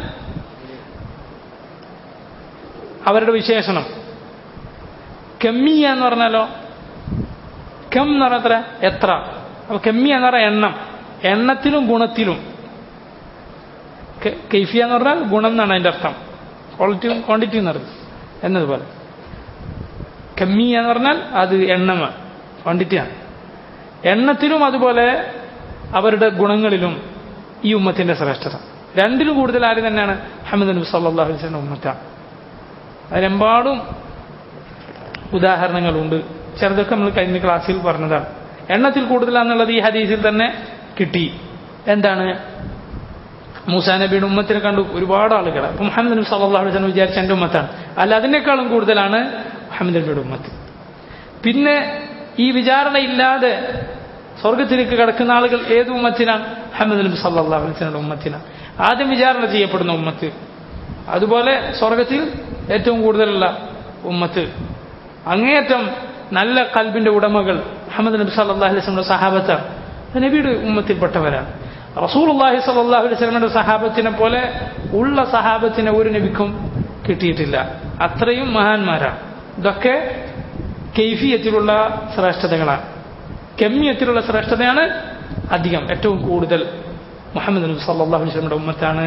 അവരുടെ വിശേഷണം കമ്മിയ എന്ന് പറഞ്ഞാലോ കം എന്ന് പറഞ്ഞാൽ എത്ര എത്ര അപ്പൊ കമ്മിയ എന്ന് പറഞ്ഞാൽ എണ്ണം എണ്ണത്തിലും ഗുണത്തിലും ക- കൈഫിയ എന്ന് പറഞ്ഞാൽ ഗുണം എന്നാണ് അതിന്റെ അർത്ഥം ക്വാളിറ്റി ക്വാണ്ടിറ്റി എന്ന് പറയുന്നത് എന്നതുപോലെ കമ്മിയ എന്ന് പറഞ്ഞാൽ അത് എണ്ണമാണ് ക്വാണ്ടിറ്റിയാണ് എണ്ണത്തിലും അതുപോലെ അവരുടെ ഗുണങ്ങളിലും ഈ ഉമ്മത്തിന്റെ ശ്രേഷ്ഠത രണ്ടിലും കൂടുതൽ ആര് തന്നെയാണ് അഹമ്മദ് നബി സല്ലല്ലാഹു അലൈഹി വസല്ലം ഉമ്മത്താണ് അതിനെമ്പാടും ഉദാഹരണങ്ങളുണ്ട് ചിലതൊക്കെ നമ്മൾ കഴിഞ്ഞ ക്ലാസ്സിൽ പറഞ്ഞതാണ് എണ്ണത്തിൽ കൂടുതലാണെന്നുള്ളത് ഈ ഹദീസിൽ തന്നെ കിട്ടി എന്താണ് മൂസാ നബിയുടെ ഉമ്മത്തിനെ കണ്ടു ഒരുപാട് ആളുകൾ അപ്പൊ മുഹമ്മദ് നബി സല്ലല്ലാഹു അലൈഹി വസല്ലം വിചാരിച്ച എൻ്റെ ഉമ്മത്താണ് അല്ല അതിനേക്കാളും കൂടുതലാണ് മുഹമ്മദ് നബിയുടെ ഉമ്മത്ത് പിന്നെ ഈ വിചാരണ ഇല്ലാതെ സ്വർഗത്തിലേക്ക് കിടക്കുന്ന ആളുകൾ ഏത് ഉമ്മത്തിനാണ് മുഹമ്മദ് നബി സല്ലല്ലാഹു അലൈഹി വസല്ലം ഉമ്മത്തിനാണ് ആദ്യം വിചാരണ ചെയ്യപ്പെടുന്ന ഉമ്മത്ത് അതുപോലെ സ്വർഗത്തിൽ ഏറ്റവും കൂടുതലുള്ള ഉമ്മത്ത് അങ്ങേയറ്റം നല്ല കൽബിന്റെ ഉടമകൾ മുഹമ്മദ് നബി സല്ലല്ലാഹു അലൈഹി വസല്ലം സഹാബത്താണ് അത് നബിയുടെ ഉമ്മത്തിൽപ്പെട്ടവരാണ് റസൂലുള്ളാഹി സ്വല്ലല്ലാഹു അലൈഹി വസല്ലമയുടെ സഹാബത്തിനെ പോലെ ഉള്ള സഹാബത്തിനെ ഒരു നബിക്കും കിട്ടിയിട്ടില്ല അത്രയും മഹാന്മാരാണ് ഇതൊക്കെ കൈഫിയത്തിലുള്ള ശ്രേഷ്ഠതകളാണ് കമ്മിയത്തിലുള്ള ശ്രേഷ്ഠതയാണ് അധികം ഏറ്റവും കൂടുതൽ മുഹമ്മദ് നബി സല്ലല്ലാഹു അലൈഹി വസല്ലമയുടെ ഉമ്മത്താണ്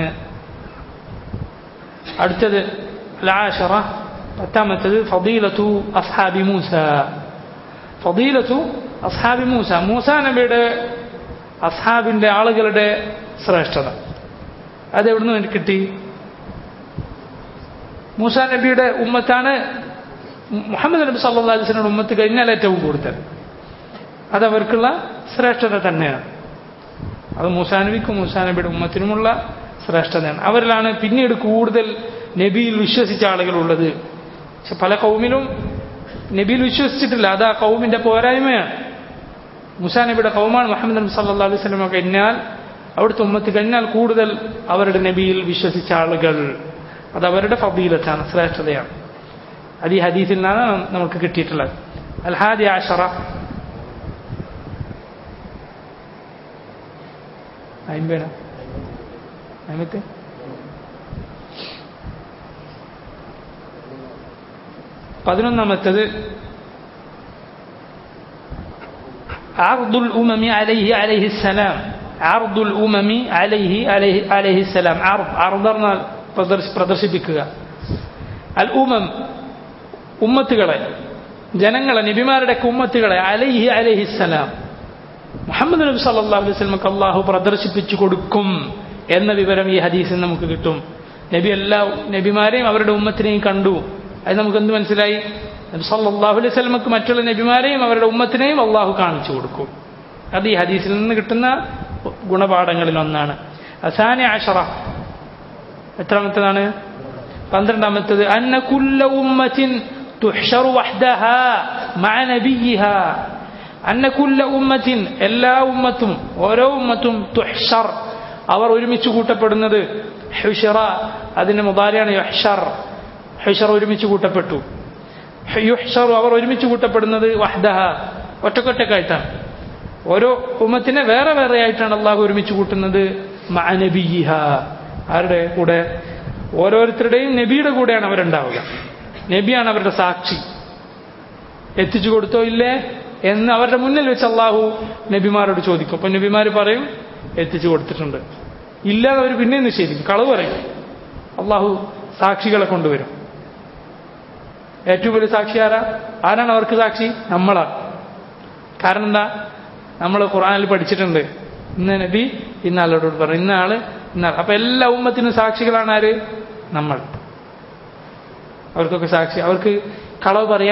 അടുത്തത് العاشرة പത്താമത്തത് ഫദീലത്തു അസ്ഹാബി മൂസ ഫദീലത്തു അസ്ഹാബി മൂസ മൂസ നബിയുടെ അസ്ഹാബിന്റെ ആളുകളുടെ ശ്രേഷ്ഠത അതെവിടുന്ന് എനിക്ക് കിട്ടി മൂസ നബിയുടെ ഉമ്മത്താണ് മുഹമ്മദ് നബി സല്ലാ അലിസ്ലിന്റെ ഉമ്മത്ത് കഴിഞ്ഞാൽ ഏറ്റവും കൂടുതൽ അതവർക്കുള്ള ശ്രേഷ്ഠത തന്നെയാണ് അത് മൂസാ നബിക്കും മൂസാ നബിയുടെ ഉമ്മത്തിനുമുള്ള ശ്രേഷ്ഠതയാണ് അവരിലാണ് പിന്നീട് കൂടുതൽ നബിയിൽ വിശ്വസിച്ച ആളുകളുള്ളത് പക്ഷെ പല കൗമിലും നബിയിൽ വിശ്വസിച്ചിട്ടില്ല അത് ആ കൗമിന്റെ പോരായ്മയാണ് മുസാ നബിയുടെ കൗമാണ് മുഹമ്മദ് നബി സല്ലാ അലൈഹി സ്വലമ കഴിഞ്ഞാൽ അവിടുത്തെ ഉമ്മത്ത് കഴിഞ്ഞാൽ കൂടുതൽ അവരുടെ നബിയിൽ വിശ്വസിച്ച ആളുകൾ അത് അവരുടെ ഫബീലത്താണ് ശ്രേഷ്ഠതയാണ് അത് ഈ ഹദീസിൽ നിന്നാണ് നമുക്ക് കിട്ടിയിട്ടുള്ളത് അൽഹാദി ആഷറ അയിമ്പേന അയിമത്തെ പതിനൊന്നാമത്തത് عرض الأمم عليه عليه السلام عرض الأمم عليه عليه عليه السلام عرض عرضنا പ്രദർശിപ്പിക്കുക അൽ ഉമം ഉമ്മത്തുകളെ ജനങ്ങളെ നബിമാരുടെ ഉമ്മത്തുകളെ അലൈഹി അലൈഹിസ്സലാം മുഹമ്മദ് നബി സല്ലല്ലാഹു അലൈഹി വസല്ലമക്ക് അള്ളാഹു പ്രദർശിപ്പിച്ചു കൊടുക്കും എന്ന വിവരം ഈ ഹദീസിൽ നമുക്ക് കിട്ടും നബി എല്ലാ നബിമാരെയും അവരുടെ ഉമ്മത്തിനെയും കണ്ടു അത് നമുക്ക് എന്ത് മനസ്സിലായി നബി സല്ലല്ലാഹു അലൈഹി വസല്ലമക്ക് മറ്റുള്ള നബിമാരെയും അവരുടെ ഉമ്മത്തിനെയും അള്ളാഹു കാണിച്ചു കൊടുക്കും അത് ഈ ഹദീസിൽ നിന്ന് കിട്ടുന്ന ഗുണപാഠങ്ങളിൽ ഒന്നാണ് അസാനി ആഷറ എത്രാമത്തതാണ് പന്ത്രണ്ടാമത്തത് അന്ന കുല്ല ഉമ്മത്തിൻ തുഹ്ഷറു വഹ്ദഹ മഅ നബിയിഹ അന്ന കുല്ല ഉമ്മത്തിൻ എല്ലാ ഉമ്മത്തും ഓരോ ഉമ്മത്തും തുഹ്ഷർ അവർ ഒരുമിച്ച് കൂട്ടപ്പെടുന്നത് ഹുഷറ അതിന്റെ മുതാരിയാണ് യഹ്ഷർ ഹുഷർ ഒരുമിച്ച് കൂട്ടപ്പെട്ടു യുഹ്ഷർ അവർ ഒരുമിച്ച് കൂട്ടപ്പെടുന്നത് വഹ്ദഹ ഒറ്റക്കൊറ്റക്കായിട്ടാണ് ഓരോ ഉമ്മത്തിനെ വേറെ വേറെ ആയിട്ടാണ് അള്ളാഹു ഒരുമിച്ച് കൂട്ടുന്നത് മഅനബിയിഹ ആരുടെ കൂടെ ഓരോരുത്തരുടെയും നബിയുടെ കൂടെയാണ് അവരുണ്ടാവുക നബിയാണ് അവരുടെ സാക്ഷി എത്തിച്ചു കൊടുത്തോ ഇല്ലേ എന്ന് അവരുടെ മുന്നിൽ വെച്ച് അള്ളാഹു നബിമാരോട് ചോദിക്കും അപ്പൊ നബിമാർ പറയും എത്തിച്ചു കൊടുത്തിട്ടുണ്ട് ഇല്ലാതെ അവർ പിന്നെ നിഷേധിക്കും കളവ് പറയും അള്ളാഹു സാക്ഷികളെ കൊണ്ടുവരും ഏറ്റവും വലിയ സാക്ഷി ആരാ ആരാണ് അവർക്ക് സാക്ഷി നമ്മളാണ് കാരണം എന്താ നമ്മൾ ഖുറാനിൽ പഠിച്ചിട്ടുണ്ട് ഇന്ന നബി ഇന്നാളോട് പറഞ്ഞു ഇന്ന ആള് ഇന്നാൾ അപ്പൊ എല്ലാ ഉമ്മത്തിനും സാക്ഷികളാണ് ആര് നമ്മൾ അവർക്കൊക്കെ സാക്ഷി അവർക്ക് കളവ് പറയാൻ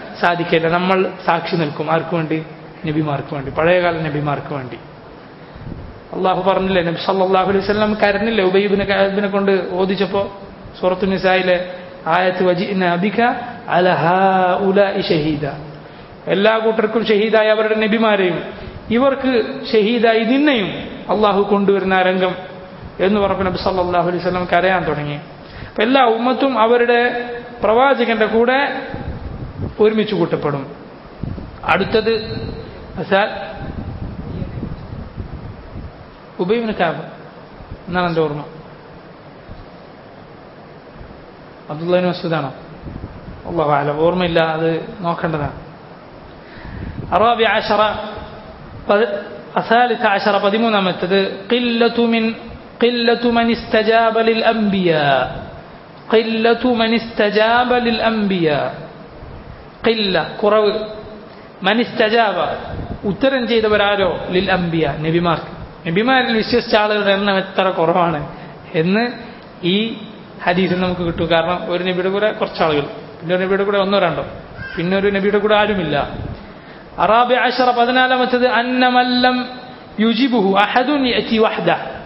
സാധിക്കില്ല നമ്മൾ സാക്ഷി നിൽക്കും ആർക്കു വേണ്ടി നബിമാർക്ക് വേണ്ടി പഴയകാല നബിമാർക്ക് വേണ്ടി അള്ളാഹു പറഞ്ഞില്ലേ നബി സല്ലല്ലാഹു അലൈഹി വസല്ലം കരഞ്ഞില്ലേ ഉബൈബിനെ കാബിനെ കൊണ്ട് ഓദിച്ചപ്പോ സൂറത്തു നിസായിലെ ആയത്ത് വജിന അബിക അലഹാഉലാഇ ഷഹീദ എല്ലാ കൂട്ടർക്കും ഷഹീദായ അവരുടെ നബിമാരെയും ഇവർക്ക് ഷഹീദായി നിന്നെയും അള്ളാഹു കൊണ്ടുവരുന്ന ആ രംഗം എന്ന് പറഞ്ഞ നബി സല്ലല്ലാഹു അലൈഹി വസല്ലം കരയാൻ തുടങ്ങി അപ്പൊ എല്ലാ ഉമ്മത്തും അവരുടെ പ്രവാചകന്റെ കൂടെ ഒരുമിച്ച് കൂട്ടപ്പെടും അടുത്തത് അസാൽ ഉബൈബിന് കാബ് എന്നാണ് എൻ്റെ ഓർമ്മ അബ്ദുല്ലാഹിന് മസൂദാണോ അള്ളാഹു അല ഓർമ്മയില്ല അത് നോക്കേണ്ടതാണ് الرابع عشر الثالث عشر പതിമൂന്നാം മറ്റത് قلة من قلة من استجاب للأنبياء قلة من استجاب للأنبياء قلة കുറവ് من استجاب ഉത്തരം ചെയ്തവരാരോ ലിൽ അംബിയ നബിമാർക്ക് നബിമാരിൽ വിശ്വസിച്ച ആളുകളുടെ എണ്ണം എത്ര കുറവാണ് എന്ന് ഈ ഹദീസിൽ നമുക്ക് കിട്ടും കാരണം ഒരു നബിയുടെ കൂടെ കുറച്ച് ആളുകൾ പിന്നെ ഒരു നബിയുടെ കൂടെ ഒന്നോ രണ്ടോ പിന്നെ ഒരു നബിയുടെ കൂടെ ആരുമില്ല അറാബി അഷറ പതിനാലാമത്തത് അന്നമല്ലം യുജിബുഹു അഹദുൻ യഅതി വഹദ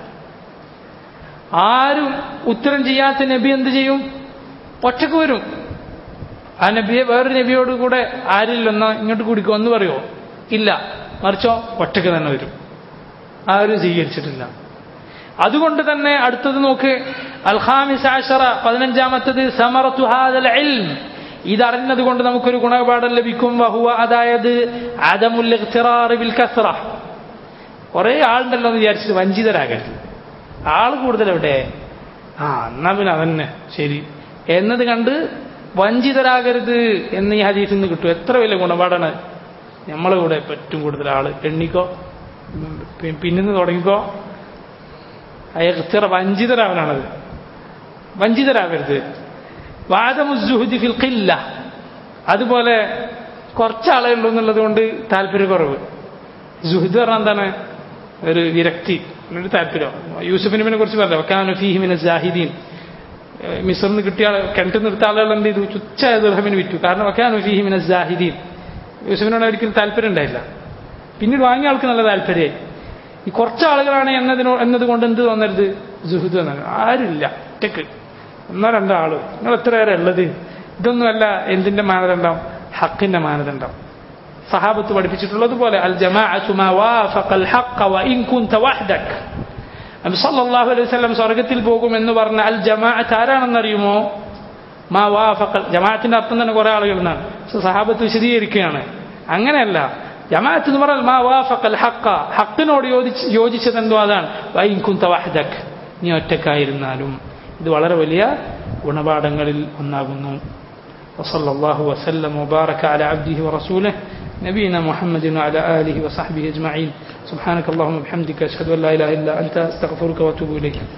ആരും ഉത്തരം ചെയ്യാത്ത നബി എന്ത് ചെയ്യും ഒറ്റക്ക് വരും ആ നബിയെ വേറൊരു നബിയോട് കൂടെ ആരില്ലെന്നോ ഇങ്ങോട്ട് കുടിക്കോ എന്ന് പറയുമോ ഇല്ല മറിച്ചോ ഒറ്റക്ക് തന്നെ വരും ആരും സ്വീകരിച്ചിട്ടില്ല അതുകൊണ്ട് തന്നെ അടുത്തത് നോക്ക് അൽഹാമിസ് ആഷറ പതിനഞ്ചാമത്തത് സമറത്തു ഹാദൽ ഇൽം ഇതറിഞ്ഞത് കൊണ്ട് നമുക്കൊരു ഗുണപാഠം ലഭിക്കും വഹുവ അതായത് അദമുൽ ബിൽ കസ്റ കുറേ ആളുണ്ടല്ലോ എന്ന് വിചാരിച്ചിട്ട് വഞ്ചിതരാകരുത് ആൾ കൂടുതൽ എവിടെ ആ എന്നാ പിന്നെ അതന്നെ ശരി എന്നത് കണ്ട് വഞ്ചിതരാകരുത് എന്ന് ഈ ഹദീസിൽ നിന്ന് കിട്ടും എത്ര വലിയ ഗുണപാടാണ് നമ്മളെ കൂടെ ഏറ്റവും കൂടുതൽ ആള് എണ്ണിക്കോ പിന്നിന്ന് തുടങ്ങിക്കോ അയച്ചിറ വഞ്ചിതരാവനാണത് വഞ്ചിതരാകരുത് വാദമുസുഹുദി ഫിൽക്കില്ല അതുപോലെ കുറച്ചാളേ ഉള്ളൂ എന്നുള്ളത് കൊണ്ട് താല്പര്യക്കുറവ് സുഹുദ് പറഞ്ഞാൽ എന്താണ് ഒരു വിരക്തി ഒരു താല്പര്യം യൂസുഫ് നബിനെ കുറിച്ച് പറഞ്ഞു വക്കാനു ഫീഹിമിനെ ജാഹിദീൻ മിസറിൽ നിന്ന് കിട്ടിയ ആൾ കിണറ്റ് നിർത്ത ആളുകൾ എന്ത് ചെയ്തു തുച്ഛായ ദുർഹമിന് വിറ്റു കാരണം വക്കാനു ഫീഹിമിനെ ജാഹിദീൻ യൂസുഫിനോട് ഒരിക്കലും താല്പര്യം ഉണ്ടായില്ല പിന്നീട് വാങ്ങിയ ആൾക്ക് നല്ല താല്പര്യമായി ഈ കുറച്ച് ആളുകളാണ് എന്നതിനോ എന്നതുകൊണ്ട് എന്ത് തോന്നരുത് ജുഹുദ് എന്നാണ് ആരുമില്ല ഒറ്റക്ക് ഒന്നോ രണ്ടോ ആള് നിങ്ങൾ എത്ര പേരെ ഉള്ളത് ഇതൊന്നുമല്ല എന്തിന്റെ മാനദണ്ഡം ഹക്കിന്റെ മാനദണ്ഡം സഹാബത്ത് പഠിപ്പിച്ചിട്ടുള്ളതുപോലെ അൽ സല്ലല്ലാഹു അലൈഹി വസല്ലം സ്വർഗത്തിൽ പോകും എന്ന് പറഞ്ഞ അൽ ജമാഅത്ത് ആരാണെന്നറിയുമോ മാ വാഫഖൽ ജമാഅത്തിന്റെ അർത്ഥം തന്നെ കുറെ ആളുകൾ എന്നാണ് സഹാബത്ത് വിശദീകരിക്കുകയാണ് അങ്ങനെയല്ല ജമാഅത്ത് എന്ന് പറഞ്ഞാൽ മാ വാഫഖൽ ഹക്ക ഹക്കിനോട് യോജിച്ച് യോജിച്ചത് എന്തോ അതാണ് വൈൻ കുന്ത വഹദക് നീ ഒറ്റക്കായിരുന്നാലും ഇത് വളരെ വലിയ ഗുണപാഠങ്ങളിൽ ഒന്നാകുന്നു وصلى الله وسلم وبارك على عبده ورسوله نبينا محمد وعلى آله وصحبه أجمعين سبحانك اللهم وبحمدك أشهد أن لا إله إلا أنت أستغفرك وأتوب إليك